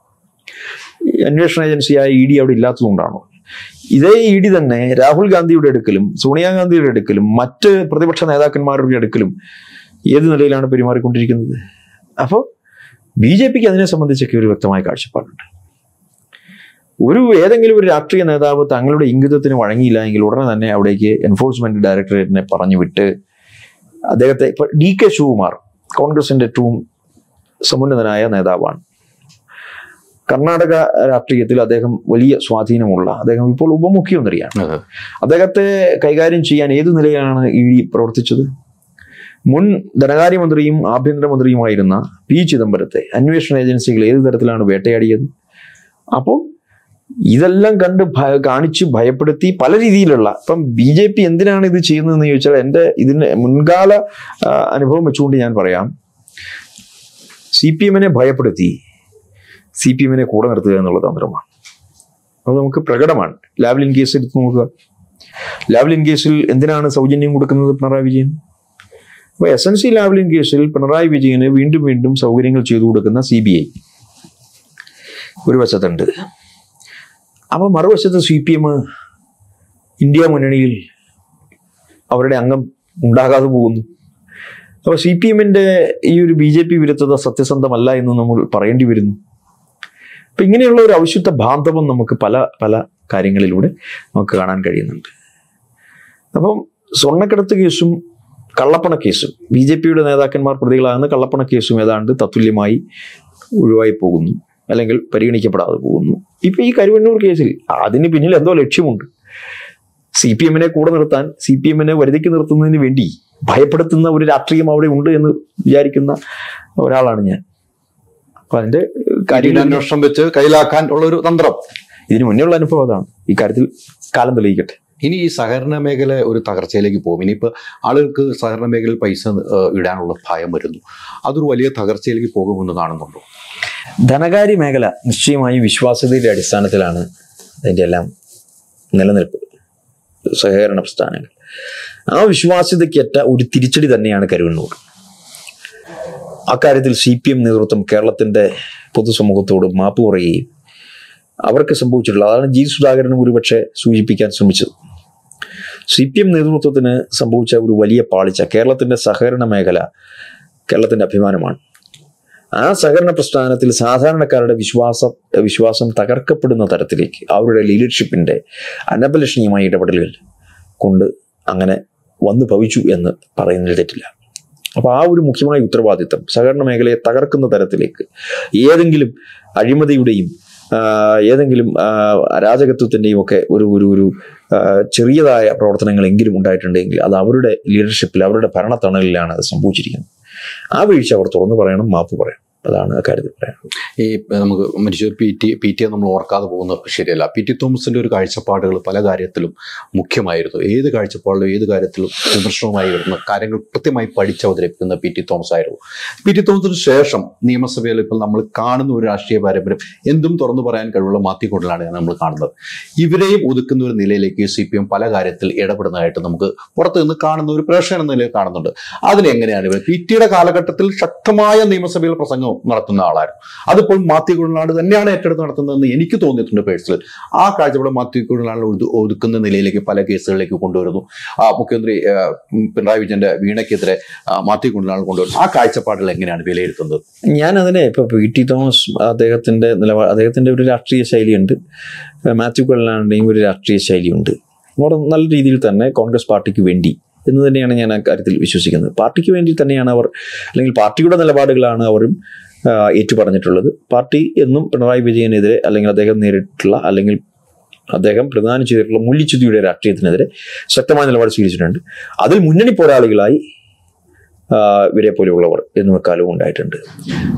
അന്വേഷണ ഏജൻസിയായ ഇ ഡി അവിടെ ഇല്ലാത്തതുകൊണ്ടാണോ ഇതേ ഇ ഡി തന്നെ രാഹുൽ ഗാന്ധിയുടെ അടുക്കലും സോണിയാഗാന്ധിയുടെ അടുക്കലും മറ്റ് പ്രതിപക്ഷ നേതാക്കന്മാരുടെ അടുക്കലും ഏത് നിലയിലാണ് പെരുമാറിക്കൊണ്ടിരിക്കുന്നത് അപ്പോൾ ബി ജെ പിക്ക് അതിനെ സംബന്ധിച്ചൊക്കെ ഒരു വ്യക്തമായ കാഴ്ചപ്പാടുണ്ട് ഒരു ഏതെങ്കിലും ഒരു രാഷ്ട്രീയ നേതാവ് തങ്ങളുടെ ഇംഗിതത്തിന് വഴങ്ങിയില്ല എങ്കിൽ ഉടനെ തന്നെ അവിടേക്ക് എൻഫോഴ്സ്മെന്റ് ഡയറക്ടറേറ്റിനെ പറഞ്ഞു വിട്ട് അദ്ദേഹത്തെ ഇപ്പൊ ഡി കെ ശിവകുമാർ കോൺഗ്രസിന്റെ ഏറ്റവും സമുന്നതനായ നേതാവാണ് കർണാടക രാഷ്ട്രീയത്തിൽ അദ്ദേഹം വലിയ സ്വാധീനമുള്ള അദ്ദേഹം ഇപ്പോൾ ഉപമുഖ്യമന്ത്രിയാണ് അതെ. അദ്ദേഹത്തെ കൈകാര്യം ചെയ്യാൻ ഏത് നിലയിലാണ് ഇ ഡി പ്രവർത്തിച്ചത് മുൻ ധനകാര്യമന്ത്രിയും ആഭ്യന്തരമന്ത്രിയുമായിരുന്ന പി ചിദംബരത്തെ അന്വേഷണ ഏജൻസികൾ ഏത് തരത്തിലാണ് വേട്ടയാടിയത് അപ്പോൾ ഇതെല്ലാം കണ്ട് ഭയ- കാണിച്ച് ഭയപ്പെടുത്തി പല രീതിയിലുള്ള ഇപ്പം ബി ജെ പി എന്തിനാണ് ഇത് ചെയ്യുന്നതെന്ന് ചോദിച്ചാൽ എൻ്റെ ഇതിന് മുൻകാല ആ, അനുഭവം വെച്ചുകൊണ്ട് ഞാൻ പറയാം സി പി എമ്മിനെ ഭയപ്പെടുത്തി സി പി എമ്മിനെ കൂടെ നിർത്തുക എന്നുള്ള തന്ത്രമാണ് അത് നമുക്ക് പ്രകടമാണ് ലാവ്ലിൻ കേസ് എടുത്ത് നോക്കുക ലാവ്ലിൻ കേസിൽ എന്തിനാണ് സൗജന്യം കൊടുക്കുന്നത് പിണറായി വിജയൻ അപ്പോൾ എസ് എൻ സി ലാവ്ലിൻ കേസിൽ പിണറായി വിജയന് വീണ്ടും വീണ്ടും സൗകര്യങ്ങൾ ചെയ്തു കൊടുക്കുന്ന സി ബി ഐ ഒരു വശത്തുണ്ട് അപ്പോൾ മറുവശത്ത് സി പി എം ഇന്ത്യ മുന്നണിയിൽ അവരുടെ അംഗം ഉണ്ടാകാതെ പോകുന്നു അപ്പോൾ സി പി എമ്മിൻ്റെ ഈ ഒരു ബി ജെ പി വിരുദ്ധത സത്യസന്ധമല്ല എന്ന് നമ്മൾ പറയേണ്ടി വരുന്നു അപ്പം ഇങ്ങനെയുള്ള ഒരു അവിശുദ്ധ ബാന്ധവം നമുക്ക് പല പല കാര്യങ്ങളിലൂടെ നമുക്ക് കാണാൻ കഴിയുന്നുണ്ട് അപ്പം സ്വർണ്ണക്കടത്ത് കേസും കള്ളപ്പണ കേസും ബി ജെ പിയുടെ നേതാക്കന്മാർ പ്രതികളാകുന്ന കള്ളപ്പണ കേസും ഏതാണ്ട് തത്തുല്യമായി ഒഴിവായി പോകുന്നു അല്ലെങ്കിൽ പരിഗണിക്കപ്പെടാതെ പോകുന്നു ഇപ്പൊ ഈ കരുവന്നൂർ കേസിൽ അതിന് പിന്നിൽ എന്തോ ലക്ഷ്യമുണ്ട് സി പി എമ്മിനെ കൂടെ നിർത്താൻ സി പി എമ്മിനെ വരുതിക്ക് നിർത്തുന്നതിന് വേണ്ടി ഭയപ്പെടുത്തുന്ന ഒരു രാഷ്ട്രീയം അവിടെ ഉണ്ട് എന്ന് വിചാരിക്കുന്ന ഒരാളാണ് ഞാൻ അപ്പൊ അതിന്റെ കാര്യയുടെ കാര്യങ്ങൾ അന്വേഷണം വെച്ച് കയ്യിലാക്കാൻ ഉള്ള ഒരു തന്ത്രം ഇതിന് മുന്നേ ഉള്ള അനുഭവം അതാണ് ഈ കാര്യത്തിൽ കാലം തെളിയിക്കട്ടെ ഇനി ഈ സഹകരണ മേഖല ഒരു തകർച്ചയിലേക്ക് പോകും ഇനിയിപ്പോൾ ആളുകൾക്ക് സഹകരണ മേഖലയിൽ പൈസ ഏഹ്, ഇടാനുള്ള ഭയം വരുന്നു അതൊരു വലിയ തകർച്ചയിലേക്ക് പോകുമെന്ന് കാണുന്നുണ്ടോ ധനകാര്യ മേഖല നിശ്ചയമായും വിശ്വാസ്യതയുടെ അടിസ്ഥാനത്തിലാണ് അതിൻ്റെ എല്ലാം നിലനിൽപ്പ് സഹകരണ പ്രസ്ഥാനങ്ങൾ ആ വിശ്വാസ്യതയ്ക്കേറ്റ ഒരു തിരിച്ചടി തന്നെയാണ് കരുവണ്ണൂർ അക്കാര്യത്തിൽ സി പി എം നേതൃത്വം കേരളത്തിന്റെ പൊതുസമൂഹത്തോട് മാപ്പ് പറയുകയും അവർക്ക് സംഭവിച്ചിട്ടുള്ള അതാണ് ജി സുധാകരനും ഒരുപക്ഷെ സൂചിപ്പിക്കാൻ ശ്രമിച്ചത് സി പി എം നേതൃത്വത്തിന് സംഭവിച്ച ഒരു വലിയ പാളിച്ച കേരളത്തിന്റെ സഹകരണ മേഖല കേരളത്തിന്റെ അഭിമാനമാണ് ആ സഹകരണ പ്രസ്ഥാനത്തിൽ സാധാരണക്കാരുടെ വിശ്വാസം വിശ്വാസം തകർക്കപ്പെടുന്ന തരത്തിലേക്ക് അവരുടെ ലീഡർഷിപ്പിന്റെ അനപലഷണീയമായ ഇടപെടലുകൾ കൊണ്ട് അങ്ങനെ വന്നു ഭവിച്ചു എന്ന് പറയുന്നതിൽ തെറ്റില്ല അപ്പോൾ ആ ഒരു മുഖ്യമായ ഉത്തരവാദിത്തം സഹകരണ മേഖലയെ തകർക്കുന്ന തരത്തിലേക്ക് ഏതെങ്കിലും അഴിമതിയുടെയും ആ, ഏതെങ്കിലും ആ, അരാജകത്വത്തിന്റെയും ഒക്കെ ഒരു ഒരു ഒരു ആ, ചെറിയതായ പ്രവർത്തനങ്ങളെങ്കിലും ഉണ്ടായിട്ടുണ്ടെങ്കിൽ അത് അവരുടെ ലീഡർഷിപ്പിൽ അവരുടെ ഭരണത്തണലിലാണ് അത് സംഭവിച്ചിരിക്കുന്നത് ആ വീഴ്ച അവർ തുറന്നു പറയണം മാപ്പ് പറയണം അതാണ് അക്കാര്യത്തിൽ പറയാൻ ഈ നമുക്ക് മരിച്ച പി ടി പി ടിയെ നമ്മൾ ഓർക്കാതെ പോകുന്നത് ശരിയല്ല പി ടി തോമസിന്റെ ഒരു കാഴ്ചപ്പാടുകൾ പല കാര്യത്തിലും മുഖ്യമായിരുന്നു ഏത് കാഴ്ചപ്പാടിലും ഏത് കാര്യത്തിലും വിമർശനവുമായി വരുന്ന കാര്യങ്ങൾ കൃത്യമായി പഠിച്ചവതരിപ്പിക്കുന്ന പി ടി തോമസ് ആയിരുന്നു പി ടി തോമസിന് ശേഷം നിയമസഭയിൽ ഇപ്പോൾ നമ്മൾ കാണുന്ന ഒരു രാഷ്ട്രീയ പാരമ്പര്യം എന്തും തുറന്നു പറയാൻ കഴിവുള്ള മാത്തിക്കൊണ്ടിലാണ് നമ്മൾ കാണുന്നത് ഇവരെയും ഒതുക്കുന്ന ഒരു നിലയിലേക്ക് സി പി എം പല കാര്യത്തിൽ ഇടപെടുന്നതായിട്ട് നമുക്ക് പുറത്തു നിന്ന് കാണുന്ന ഒരു പ്രേക്ഷകൻ എന്ന നിലയിൽ കാണുന്നുണ്ട് അതിനെങ്ങനെയാണ് ഇവർ പി ടിയുടെ കാലഘട്ടത്തിൽ ശക്തമായ നിയമസഭയിൽ പ്രസംഗം നടത്തുന്ന ആളായിരുന്നു അതിപ്പോൾ മാത്യു കുഴൽനാട് തന്നെയാണ് ഏറ്റെടുത്ത് നടത്തുന്നതെന്ന് എനിക്ക് തോന്നിയിട്ടുണ്ട് പേഴ്സണൽ ആ കാഴ്ചപ്പാട് മാത്യു കുഴൽനാട് ഒതു- ഒതുക്കുന്ന നിലയിലേക്ക് പല കേസുകളിലേക്ക് കൊണ്ടുവരുന്നു ആ മുഖ്യമന്ത്രി ആ, ഉം, പിണറായി വിജയന്റെ വീണയ്ക്കെതിരെ ആ, മാത്യു കുഴൽനാട് കൊണ്ടുവരുന്നു ആ കാഴ്ചപ്പാടുകൾ എങ്ങനെയാണ് വിലയിരുത്തുന്നത് ഞാൻ അതിനെ ഇപ്പൊ പി ടി തോമസ് അദ്ദേഹത്തിന്റെ നിലപാട് അദ്ദേഹത്തിന്റെ ഒരു രാഷ്ട്രീയ ശൈലിയുണ്ട് മാത്യു കൊള്ളാണ്ടിയും ഒരു രാഷ്ട്രീയ ശൈലിയുണ്ട് അവിടെ നല്ല രീതിയിൽ തന്നെ കോൺഗ്രസ് പാർട്ടിക്ക് വേണ്ടി എന്ന് തന്നെയാണ് ഞാൻ ആ കാര്യത്തിൽ വിശ്വസിക്കുന്നത് പാർട്ടിക്ക് വേണ്ടി തന്നെയാണ് അവർ അല്ലെങ്കിൽ പാർട്ടിയുടെ നിലപാടുകളാണ് അവരും ആ, ഏറ്റുപറഞ്ഞിട്ടുള്ളത് പാർട്ടി എന്നും പിണറായി വിജയനെതിരെ അല്ലെങ്കിൽ അദ്ദേഹം നേരിട്ടുള്ള അല്ലെങ്കിൽ അദ്ദേഹം പ്രധാനം ചെയ്തിട്ടുള്ള മൂല്യച്യുതിയുടെ രാഷ്ട്രീയത്തിനെതിരെ ശക്തമായ നിലപാട് സ്വീകരിച്ചിട്ടുണ്ട് അതിൽ മുന്നണി പോരാളികളായി ആ, ഇവരെ പോലെയുള്ളവർ എന്നും എക്കാലവും ഉണ്ടായിട്ടുണ്ട്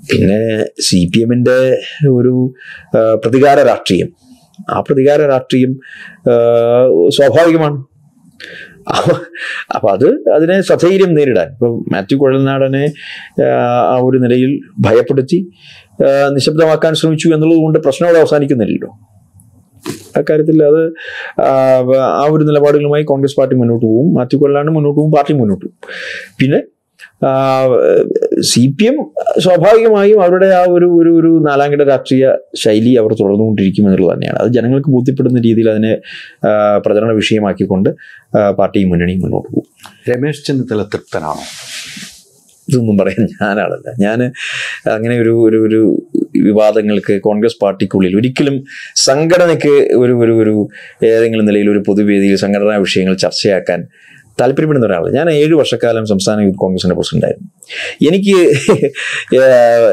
പിന്നെ സി പി എമ്മിൻ്റെ ഒരു ആ, പ്രതികാര രാഷ്ട്രീയം ആ പ്രതികാര രാഷ്ട്രീയം ആ, സ്വാഭാവികമാണ് അപ്പൊ- അപ്പൊ അത് അതിനെ സധൈര്യം നേരിടാൻ ഇപ്പൊ മാത്യു കുഴൽനാടനെ ആ, ആ ഒരു നിലയിൽ ഭയപ്പെടുത്തി ആ, നിശബ്ദമാക്കാൻ ശ്രമിച്ചു എന്നുള്ളത് കൊണ്ട് പ്രശ്നം അവിടെ അവസാനിക്കുന്നില്ലല്ലോ അക്കാര്യത്തിൽ അത് ആ, ആ ഒരു നിലപാടുകളുമായി കോൺഗ്രസ് പാർട്ടി മുന്നോട്ട് പോകും മാത്യു കൊല്ലാണ്ട് മുന്നോട്ട് പോകും പാർട്ടി മുന്നോട്ട് പോകും പിന്നെ സി പി എം സ്വാഭാവികമായും അവരുടെ ആ ഒരു ഒരു ഒരു നാലാംകിട രാഷ്ട്രീയ ശൈലി അവർ തുടർന്നുകൊണ്ടിരിക്കും എന്നുള്ളത് തന്നെയാണ് അത് ജനങ്ങൾക്ക് ബോധ്യപ്പെടുന്ന രീതിയിൽ അതിനെ ആ, പ്രചരണ വിഷയമാക്കിക്കൊണ്ട് ആ, പാർട്ടിയും മുന്നണിയും മുന്നോട്ട് പോകും രമേശ് ചെന്നിത്തല തൃപ്തനാണോ ഇതൊന്നും പറയാൻ ഞാനാളല്ല ഞാൻ അങ്ങനെ ഒരു ഒരു ഒരു വിവാദങ്ങൾക്ക് കോൺഗ്രസ് പാർട്ടിക്കുള്ളിൽ ഒരിക്കലും സംഘടനയ്ക്ക് ഒരു ഒരു ഒരു ഏതെങ്കിലും നിലയിൽ ഒരു പൊതുവേദിയിൽ സംഘടനാ വിഷയങ്ങൾ ചർച്ചയാക്കാൻ താല്പര്യപ്പെടുന്ന ഒരാൾ ഞാൻ ഏഴ് വർഷക്കാലം സംസ്ഥാന യൂത്ത് കോൺഗ്രസിന്റെ പ്രസിഡന്റായിരുന്നു എനിക്ക് ഏഹ്,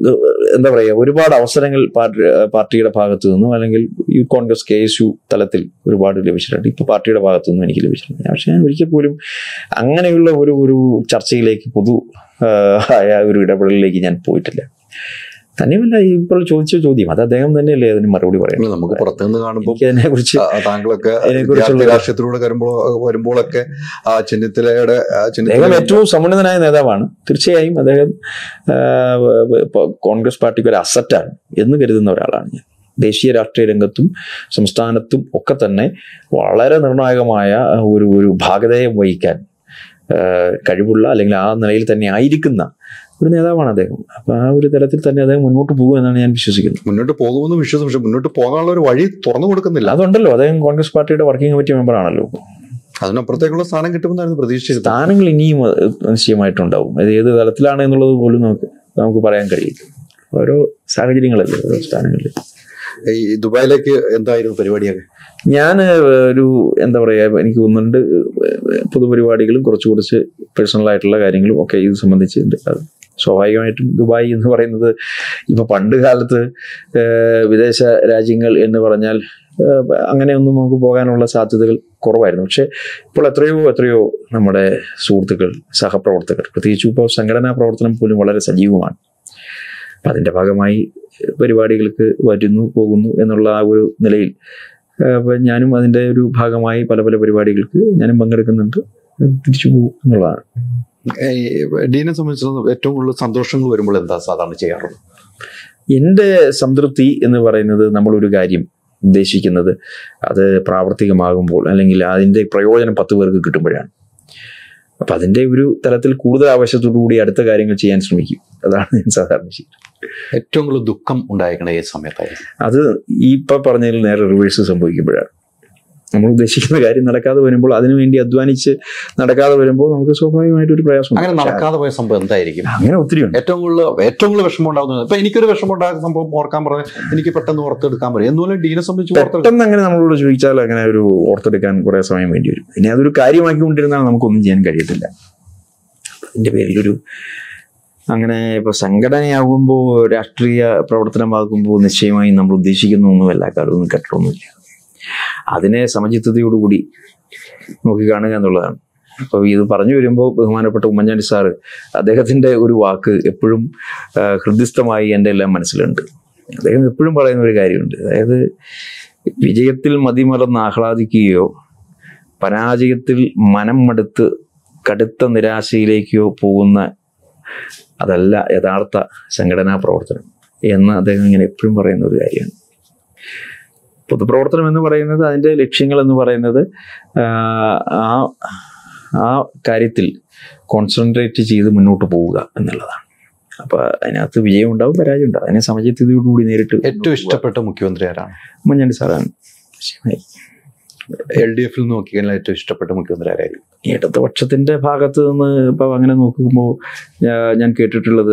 എന്താ പറയുക ഒരുപാട് അവസരങ്ങൾ പാർട്ടി പാർട്ടിയുടെ ഭാഗത്തു നിന്നും അല്ലെങ്കിൽ youth Congress K S U തലത്തിൽ ഒരുപാട് ലഭിച്ചിട്ടുണ്ട് ഇപ്പോൾ പാർട്ടിയുടെ ഭാഗത്തു നിന്നും എനിക്ക് ലഭിച്ചിട്ടുണ്ട് പക്ഷേ ഞാൻ ഒരിക്കൽ പോലും അങ്ങനെയുള്ള ഒരു ഒരു ചർച്ചയിലേക്ക് പൊതു ആഹ്, ആയ ഒരു ഇടപെടലിലേക്ക് ഞാൻ പോയിട്ടില്ല തന്നെയുമല്ല ഇപ്പോൾ ചോദിച്ച ചോദ്യം അത് അദ്ദേഹം തന്നെയല്ലേ അതിന് മറുപടി പറയുന്നത് നമുക്ക് പുറത്തുനിന്ന് കാണുമ്പോൾ എനിക്ക് അതിനെ കുറിച്ച് താങ്കളൊക്കെ അതിനെക്കുറിച്ചുള്ള- വിദ്യാർത്ഥി രാഷ്ട്രീയത്തിലൂടെ വരുമ്പോൾ വരുമ്പോഴൊക്കെ ആ ചെന്നിത്തലയുടെ ആ അദ്ദേഹം ചെന്നിത്തല ഏറ്റവും സമുന്നതനായ നേതാവാണ് തീർച്ചയായും അദ്ദേഹം ആഹ്, ഇപ്പൊ കോൺഗ്രസ് പാർട്ടിക്ക് ഒരു അസറ്റാണ് എന്ന് കരുതുന്ന ഒരാളാണ് ഞാൻ ദേശീയ രാഷ്ട്രീയ രംഗത്തും സംസ്ഥാനത്തും ഒക്കെ തന്നെ വളരെ നിർണായകമായ ഒരു ഒരു ഭാഗധേയം വഹിക്കാൻ ആഹ്, കഴിവുള്ള അല്ലെങ്കിൽ ആ നിലയിൽ തന്നെ ആയിരിക്കുന്ന ഒരു നേതാവാണ് അദ്ദേഹം അപ്പൊ ആ ഒരു തലത്തിൽ തന്നെ അദ്ദേഹം മുന്നോട്ട് പോകും എന്നാണ് ഞാൻ വിശ്വസിക്കുന്നത് മുന്നോട്ട് പോകുമെന്ന് വിശ്വാസം പക്ഷെ മുന്നോട്ട് പോകാനുള്ള ഒരു വഴി തുറന്നു കൊടുക്കുന്നില്ല അതുണ്ടല്ലോ അദ്ദേഹം കോൺഗ്രസ് പാർട്ടിയുടെ വർക്കിംഗ് കമ്മിറ്റി മെമ്പർ ആണല്ലോ അതിനപ്പുറത്തേക്കുള്ള സ്ഥാനം കിട്ടുമെന്നായിരുന്നു പ്രതീക്ഷിച്ചത് സ്ഥാനങ്ങൾ ഇനിയും അഹ് നിശ്ചയമായിട്ടുണ്ടാവും അത് ഏത് തലത്തിലാണ് എന്നുള്ളത് പോലും നമുക്ക് നമുക്ക് പറയാൻ കഴിയില്ല ഓരോ സാഹചര്യങ്ങളല്ലേ ഓരോ സ്ഥാനങ്ങളിൽ ഈ ദുബായിലേക്ക് എന്തായിരുന്നു പരിപാടിയൊക്കെ ഞാൻ ഒരു എന്താ പറയുക എനിക്ക് ഒന്നുണ്ട് പൊതുപരിപാടികളും കുറച്ച് കുറച്ച് പേഴ്സണൽ ആയിട്ടുള്ള കാര്യങ്ങളും ഒക്കെ ഇത് സംബന്ധിച്ചുണ്ട് അത് സ്വാഭാവികമായിട്ടും ദുബായ് എന്ന് പറയുന്നത് ഇപ്പൊ പണ്ട് കാലത്ത് ഏഹ്, വിദേശ രാജ്യങ്ങൾ എന്ന് പറഞ്ഞാൽ ഏഹ്, അങ്ങനെയൊന്നും നമുക്ക് പോകാനുള്ള സാധ്യതകൾ കുറവായിരുന്നു പക്ഷെ ഇപ്പോൾ എത്രയോ എത്രയോ നമ്മുടെ സുഹൃത്തുക്കൾ സഹപ്രവർത്തകർ പ്രത്യേകിച്ചും ഇപ്പോൾ സംഘടനാ പ്രവർത്തനം പോലും വളരെ സജീവമാണ് അപ്പം അതിൻ്റെ ഭാഗമായി പരിപാടികൾക്ക് വരുന്നു പോകുന്നു എന്നുള്ള ആ ഒരു നിലയിൽ ഏഹ്, അപ്പം ഞാനും അതിൻ്റെ ഒരു ഭാഗമായി പല പല പരിപാടികൾക്ക് ഞാനും പങ്കെടുക്കുന്നുണ്ട് തിരിച്ചു പോകും എന്നുള്ളതാണ് ഈ ഡീനെ സംബന്ധിച്ചിടത്തോളം ഏറ്റവും കൂടുതൽ സന്തോഷങ്ങൾ വരുമ്പോൾ എന്താ സാധാരണ ചെയ്യാറുള്ളത് എൻ്റെ സംതൃപ്തി എന്ന് പറയുന്നത് നമ്മളൊരു കാര്യം ഉദ്ദേശിക്കുന്നത് അത് പ്രാവർത്തികമാകുമ്പോൾ അല്ലെങ്കിൽ അതിൻ്റെ പ്രയോജനം പത്ത് പേർക്ക് കിട്ടുമ്പോഴാണ് അപ്പം അതിൻ്റെ ഒരു തലത്തിൽ കൂടുതൽ ആവശ്യത്തോടു കൂടി അടുത്ത കാര്യങ്ങൾ ചെയ്യാൻ ശ്രമിക്കും അതാണ് ഞാൻ സാധാരണ ചെയ്യുന്നത് ഏറ്റവും കൂടുതൽ ദുഃഖം ഉണ്ടായിരിക്കണ ഏത് സമയത്തായിരുന്നു അത് ഈ ഇപ്പം പറഞ്ഞതിൽ നേരെ റിവേഴ്സ് സംഭവിക്കുമ്പോഴാണ് നമ്മൾ ഉദ്ദേശിക്കുന്ന കാര്യം നടക്കാതെ വരുമ്പോൾ അതിനുവേണ്ടി അധ്വാനിച്ച് നടക്കാതെ വരുമ്പോൾ നമുക്ക് സ്വാഭാവികമായിട്ട് ഒരു പ്രയാസം അങ്ങനെ നടക്കാതെ പോയ സംഭവം എന്തായിരിക്കും അങ്ങനെ ഒത്തിരി ഉണ്ട് ഏറ്റവും കൂടുതൽ ഏറ്റവും കൂടുതൽ വിഷമം ഉണ്ടാകുന്നത് ഇപ്പൊ എനിക്കൊരു വിഷമം ഉണ്ടാകുന്ന സംഭവം ഓർക്കാൻ പറഞ്ഞാൽ എനിക്ക് പെട്ടെന്ന് ഓർത്തെടുക്കാൻ പറയും എന്നുപോലെ ഡീനെ സംബന്ധിച്ച് ഓർത്തെടുക്കാൻ പെട്ടെന്ന് അങ്ങനെ നമ്മളോട് ചോദിച്ചാൽ അങ്ങനെ ഒരു ഓർത്തെടുക്കാൻ കുറെ സമയം വേണ്ടി വരും ഇനി അതൊരു കാര്യമാക്കി കൊണ്ടിരുന്നാൽ നമുക്കൊന്നും ചെയ്യാൻ കഴിയത്തില്ല അതിന്റെ പേരിലൊരു അങ്ങനെ ഇപ്പൊ സംഘടനയാകുമ്പോൾ രാഷ്ട്രീയ പ്രവർത്തനമാകുമ്പോൾ നിശ്ചയമായും നമ്മൾ ഉദ്ദേശിക്കുന്ന ഒന്നും എല്ലാ കാലവും കെട്ടൊന്നുമില്ല അതിനെ സമചിത്തതയോടുകൂടി നോക്കി കാണുക എന്നുള്ളതാണ് അപ്പോൾ ഇത് പറഞ്ഞു വരുമ്പോൾ ബഹുമാനപ്പെട്ട ഉമ്മൻചാണ്ടി സാറ് അദ്ദേഹത്തിന്റെ ഒരു വാക്ക് എപ്പോഴും ആ, ഹൃദ്യസ്ഥമായി എൻ്റെ എല്ലാം മനസ്സിലുണ്ട് അദ്ദേഹം എപ്പോഴും പറയുന്ന ഒരു കാര്യമുണ്ട് അതായത് വിജയത്തിൽ മതിമറന്ന് ആഹ്ലാദിക്കുകയോ പരാജയത്തിൽ മനം മടുത്ത് കടുത്ത നിരാശയിലേക്കോ പോകുന്ന അതല്ല യഥാർത്ഥ സംഘടനാ പ്രവർത്തനം എന്ന് അദ്ദേഹം ഇങ്ങനെ എപ്പോഴും പറയുന്ന ഒരു കാര്യമാണ് പൊതുപ്രവർത്തനം എന്ന് പറയുന്നത് അതിൻ്റെ ലക്ഷ്യങ്ങൾ എന്ന് പറയുന്നത് ആഹ്, ആ ആ കാര്യത്തിൽ കോൺസെൻട്രേറ്റ് ചെയ്ത് മുന്നോട്ട് പോവുക എന്നുള്ളതാണ് അപ്പൊ അതിനകത്ത് വിജയം ഉണ്ടാവും പരാജയം ഉണ്ടാവും അതിനെ സമചിത്തതയോടുകൂടി നേരിട്ട് ഏറ്റവും ഇഷ്ടപ്പെട്ട മുഖ്യമന്ത്രി ആരാണ് ഉമ്മൻചാണ്ടി സാറാണ് നിശ്ചയമായും. എൽ ഡി എഫിൽ നോക്കിക്കഴിഞ്ഞാൽ ഏറ്റവും ഇഷ്ടപ്പെട്ട മുഖ്യമന്ത്രി ആരായിരിക്കും ഇടതുപക്ഷത്തിന്റെ ഭാഗത്ത് നിന്ന് ഇപ്പൊ അങ്ങനെ നോക്കുമ്പോൾ ഞാൻ കേട്ടിട്ടുള്ളത്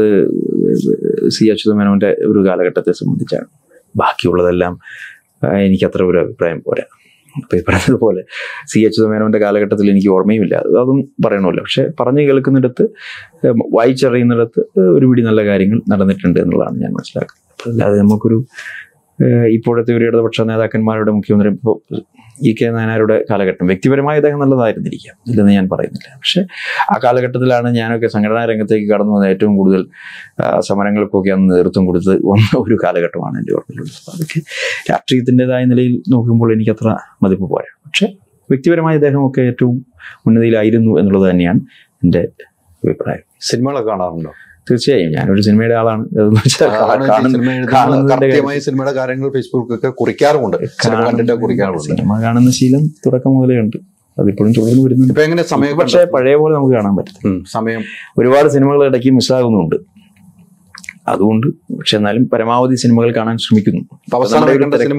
സി അച്യുതമേനോന്റെ ഒരു കാലഘട്ടത്തെ സംബന്ധിച്ചാണ് ബാക്കിയുള്ളതെല്ലാം ആ, എനിക്ക് അത്ര ഒരു അഭിപ്രായം പോരാ ഇപ്പൊ ഈ പറഞ്ഞതുപോലെ സി അച്യുതമേനോന്റെ കാലഘട്ടത്തിൽ എനിക്ക് ഓർമ്മയുമില്ല അത് അതും പറയണമല്ലോ പക്ഷെ പറഞ്ഞു കേൾക്കുന്നിടത്ത് ഏം, വായിച്ചറിയുന്നിടത്ത് ഒരു പിടി നല്ല കാര്യങ്ങൾ നടന്നിട്ടുണ്ട് എന്നുള്ളതാണ് ഞാൻ മനസ്സിലാക്കുന്നത് അപ്പൊ അല്ലാതെ നമുക്കൊരു ഏഹ് ഇപ്പോഴത്തെ ഒരു ഇടതുപക്ഷ നേതാക്കന്മാരുടെ മുഖ്യമന്ത്രി ഇപ്പോൾ ഇ കെ നായനാരുടെ കാലഘട്ടം വ്യക്തിപരമായി അദ്ദേഹം നല്ലതായിരുന്നിരിക്കാം ഇല്ലെന്ന് ഞാൻ പറയുന്നില്ല പക്ഷെ ആ കാലഘട്ടത്തിലാണ് ഞാനൊക്കെ സംഘടനാ രംഗത്തേക്ക് കടന്നു വന്ന ഏറ്റവും കൂടുതൽ ആ, സമരങ്ങൾക്കൊക്കെ അന്ന് നേതൃത്വം കൊടുത്ത് വന്ന ഒരു കാലഘട്ടമാണ് എൻ്റെ ഓർമ്മയിലുള്ളത് അപ്പോൾ അതൊക്കെ രാഷ്ട്രീയത്തിൻ്റെതായ നിലയിൽ നോക്കുമ്പോൾ എനിക്കത്ര മതിപ്പ് പോരാ പക്ഷെ വ്യക്തിപരമായി അദ്ദേഹമൊക്കെ ഏറ്റവും ഉന്നതിയിലായിരുന്നു എന്നുള്ളത് തന്നെയാണ് എൻ്റെ അഭിപ്രായം സിനിമകളൊക്കെ കാണാറുണ്ടോ തീർച്ചയായും ഞാനൊരു സിനിമയുടെ ആളാണ് അതെന്ന് വെച്ചാൽ അതാണ് ഈ കാണുന്ന- സിനിമ എഴുതുന്ന കാണുന്നതിന്റെ കാര്യം. കൃത്യമായി സിനിമയുടെ കാര്യങ്ങൾ ഫേസ്ബുക്കൊക്കെ കുറിക്കാറുമുണ്ട് സിനിമ കണ്ടിട്ട് കുറിക്കാറുണ്ട് സിനിമ കാണുന്ന ശീലം തുടക്കം മുതലേ ഉണ്ട് അതിപ്പോഴും തുടർന്ന് വരുന്നുണ്ട് ഇപ്പൊ എങ്ങനെ സമയം പക്ഷേ പഴയ പോലെ നമുക്ക് കാണാൻ പറ്റും ഉം, സമയം ഒരുപാട് സിനിമകൾ ഇടയ്ക്ക് മിസ്സാകുന്നുണ്ട് അതുകൊണ്ട് പക്ഷെ എന്നാലും പരമാവധി സിനിമകൾ കാണാൻ ശ്രമിക്കുന്നു ഇപ്പൊ അവസാനം നമ്മുടെ ഒരു കണ്ട തിരക്ക്- സിനിമ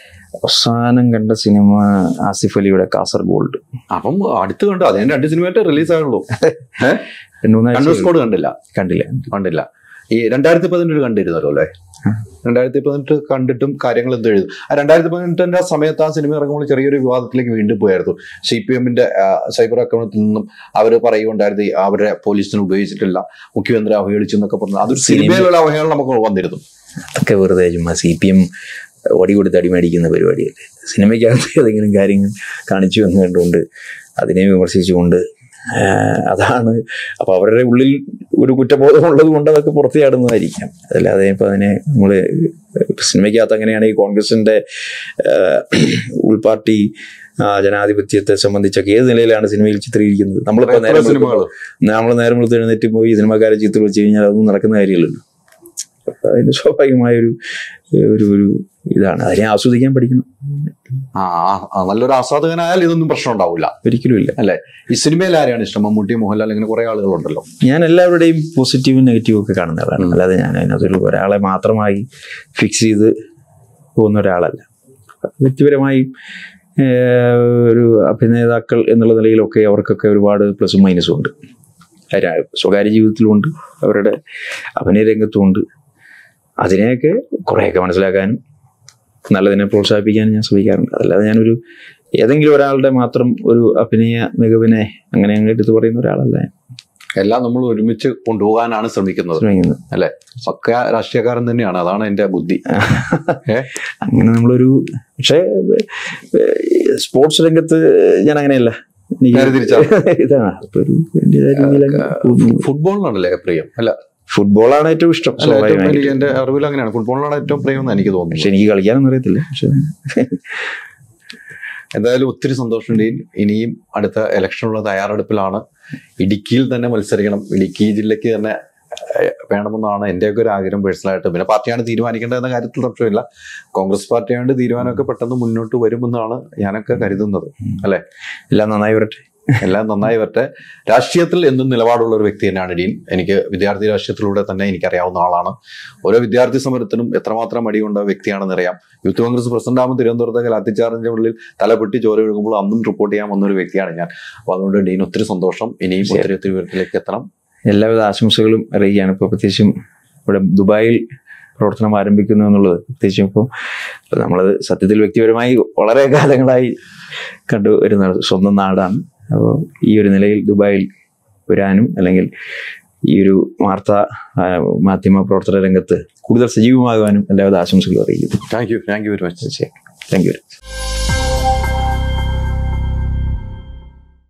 അവസാനം കണ്ട സിനിമ ആസിഫ് അലിയുടെ കാസർഗോൾഡ് അപ്പം അടുത്ത് കണ്ടു അതിന് രണ്ട് സിനിമയായിട്ട് റിലീസ് ആയുള്ളൂ രണ്ടു മൂന്നാഴ്ച കണ്ണൂർ സ്കോഡ് കണ്ടില്ല കണ്ടില്ല കണ്ടില്ല ഈ രണ്ടായിരത്തി പതിനെട്ട് കണ്ടിരുന്നല്ലോ അല്ലേ രണ്ടായിരത്തി പതിനെട്ട് കണ്ടിട്ടും കാര്യങ്ങൾ എന്ത് എഴുതും ആ രണ്ടായിരത്തി പതിനെട്ടിന്റെ ആ സമയത്ത് ആ സിനിമ ഇറങ്ങുമ്പോൾ ചെറിയൊരു വിവാദത്തിലേക്ക് വീണ്ടും പോയായിരുന്നു സി പി എമ്മിന്റെ സൈബർ ആക്രമണത്തിൽ നിന്നും അവർ പറയുകയുണ്ടായിരുന്നു ഈ അവരെ പോലീസിന് ഉപയോഗിച്ചിട്ടില്ല മുഖ്യമന്ത്രി അവഹേളിച്ചു എന്നൊക്കെ പറഞ്ഞു അതൊരു സിനിമയിലുള്ള അവഹേളനം നമുക്ക് വന്നിരുന്നു ഒക്കെ വെറുതെ ചുമ്മാ സി പി എം ഓടി കൊടുത്ത് അടിമേടിക്കുന്ന പരിപാടിയല്ലേ സിനിമയ്ക്കകത്ത് ഏതെങ്കിലും കാര്യങ്ങൾ കാണിച്ചു എന്ന് കണ്ടുകൊണ്ട് അതിനെ വിമർശിച്ചുകൊണ്ട് ആ, അതാണ് അപ്പൊ അവരുടെ ഉള്ളിൽ ഒരു കുറ്റബോധം ഉള്ളത് കൊണ്ട് അതൊക്കെ പുറത്തു ചാടുന്നതായിരിക്കാം അതല്ലാതെ ഇപ്പൊ അതിനെ നമ്മള് സിനിമയ്ക്കകത്ത് അങ്ങനെയാണെങ്കിൽ കോൺഗ്രസിന്റെ ആ, ഉൾപാർട്ടി ആ, ജനാധിപത്യത്തെ സംബന്ധിച്ചൊക്കെ ഏത് നിലയിലാണ് സിനിമയിൽ ചിത്രീകരിക്കുന്നത് നമ്മളിപ്പോ നേരം സിനിമകൾ നമ്മൾ നേരം വെളുത്ത് എഴുന്നേറ്റ് പോയി സിനിമാക്കാരെ ചിത്രം വെച്ച് കഴിഞ്ഞാൽ അതൊന്നും നടക്കുന്ന കാര്യമില്ലല്ലോ അപ്പൊ അതിന്റെ സ്വാഭാവികമായൊരു ഒരു ഒരു ഇതാണ് അതിനെ ആസ്വദിക്കാൻ പഠിക്കണം ആ ആ, ആ, നല്ലൊരു ആസ്വാദകനായാൽ ഇതൊന്നും പ്രശ്നം ഉണ്ടാവില്ല ഒരിക്കലും ഇല്ല അല്ലെ ഈ സിനിമയിൽ ആരെയാണ് ഇഷ്ടം മമ്മൂട്ടി മോഹൻലാൽ ഇങ്ങനെ കുറെ ആളുകളുണ്ടല്ലോ ഞാൻ എല്ലാവരുടെയും പോസിറ്റീവും നെഗറ്റീവും ഒക്കെ കാണുന്ന ആളാണ് അല്ലാതെ ഞാൻ അതിനകത്തൊരു ഒരാളെ മാത്രമായി ഫിക്സ് ചെയ്ത് പോകുന്ന ഒരാളല്ല വ്യക്തിപരമായി ഏഹ്, ഒരു അഭിനേതാക്കൾ എന്നുള്ള നിലയിലൊക്കെ അവർക്കൊക്കെ ഒരുപാട് പ്ലസും മൈനസും ഉണ്ട് അര- സ്വകാര്യ ജീവിതത്തിലുമുണ്ട് അവരുടെ അഭിനയ രംഗത്തുമുണ്ട് അതിനെയൊക്കെ കുറേയൊക്കെ മനസ്സിലാക്കാനും നല്ലതിനെ പ്രോത്സാഹിപ്പിക്കാനും ഞാൻ ശ്രമിക്കാറുണ്ട് അതല്ലാതെ ഞാനൊരു ഏതെങ്കിലും ഒരാളുടെ മാത്രം ഒരു അഭിനയ മികവിനെ അങ്ങനെ അങ്ങ് എടുത്ത് പറയുന്ന ഒരാളല്ല ഞാൻ എല്ലാം നമ്മൾ ഒരുമിച്ച് കൊണ്ടുപോകാനാണ് ശ്രമിക്കുന്നത് ശ്രമിക്കുന്നത് അല്ലെ ഒക്കെ രാഷ്ട്രീയക്കാരൻ തന്നെയാണ് അതാണ് എന്റെ ബുദ്ധി ഏ? അങ്ങനെ നമ്മളൊരു പക്ഷേ സ്പോർട്സ് രംഗത്ത് ഞാൻ അങ്ങനെയല്ല നേരെ തിരിച്ചാ? ഇതാണ് അപ്പൊ ഒരു എന്റേതായ രീതിയിൽ അങ്ങ് പോകുന്നു. ഫുട്ബോളിനാണല്ലേ പ്രിയം അല്ല ഫുട്ബോളാണ് ഏറ്റവും ഇഷ്ടം അല്ല ഏറ്റവും സ്വാഭാവികമായിട്ടും. എനിക്ക് എന്റെ അറിവിൽ അങ്ങനെയാണ് ഫുട്ബോളിനാണ് ഏറ്റവും പ്രിയം എന്ന് എനിക്ക് തോന്നുന്നു പക്ഷെ എനിക്ക് കളിക്കാനൊന്നും അറിയത്തില്ല പക്ഷെ എന്തായാലും ഒത്തിരി സന്തോഷമുണ്ട് ഇനി- ഇനിയും അടുത്ത ഇലക്ഷനുള്ള തയ്യാറെടുപ്പിലാണ് ഇടുക്കിയിൽ തന്നെ മത്സരിക്കണം ഇടുക്കി ജില്ലയ്ക്ക് തന്നെ ഏഹ്, വേണമെന്നാണ് എന്റെയൊക്കെ ഒരു ആഗ്രഹം പേഴ്സണലായിട്ട് പിന്നെ പാർട്ടിയാണ് തീരുമാനിക്കേണ്ടത് എന്ന കാര്യത്തിൽ സംശയമില്ല കോൺഗ്രസ് പാർട്ടിയാണ്ട് തീരുമാനമൊക്കെ പെട്ടെന്ന് മുന്നോട്ട് വരുമെന്നാണ് ഞാനൊക്കെ കരുതുന്നത് എല്ലാം നന്നായി വരട്ടെ എല്ലാം നന്നായി വരട്ടെ രാഷ്ട്രീയത്തിൽ എന്നും നിലപാടുള്ള ഒരു വ്യക്തി തന്നെയാണ് ഡീൻ എനിക്ക് വിദ്യാർത്ഥി രാഷ്ട്രീയത്തിലൂടെ തന്നെ എനിക്കറിയാവുന്ന ആളാണ് ഓരോ വിദ്യാർത്ഥി സമരത്തിനും എത്രമാത്രം മടികൊണ്ട വ്യക്തിയാണെന്ന് അറിയാം യൂത്ത് കോൺഗ്രസ് പ്രസിഡന്റ് ആകുമ്പോൾ തിരുവനന്തപുരത്തെ ലാത്തിച്ചാറിന്റെ ഉള്ളിൽ തലപൊട്ടി ചോര ഒഴുകുമ്പോൾ അന്നും റിപ്പോർട്ട് ചെയ്യാൻ വന്ന ഒരു വ്യക്തിയാണ് ഞാൻ അപ്പൊ അതുകൊണ്ട് ഡീൻ ഒത്തിരി സന്തോഷം ഇനിയും ഒത്തിരി ഒത്തിരി ഉയരത്തിലേക്ക് എത്തണം എല്ലാവിധ ആശംസകളും അറിയിക്കുകയാണ് ഇപ്പോൾ പ്രത്യേകിച്ചും ഇവിടെ ദുബായിൽ പ്രവർത്തനം ആരംഭിക്കുന്നു എന്നുള്ളത് പ്രത്യേകിച്ചും ഇപ്പോൾ നമ്മളത് സത്യത്തിൽ വ്യക്തിപരമായി വളരെ കാലങ്ങളായി കണ്ടു വരുന്ന സ്വന്തം നാടാണ് അപ്പോൾ ഈ ഒരു നിലയിൽ ദുബായിൽ വരാനും അല്ലെങ്കിൽ ഈ ഒരു വാർത്താ ആ, മാധ്യമ പ്രവർത്തന രംഗത്ത് കൂടുതൽ സജീവമാകാനും എല്ലാവിധ ആശംസകളും അറിയിക്കുന്നു thank you thank you very much തീർച്ചയായും താങ്ക് യു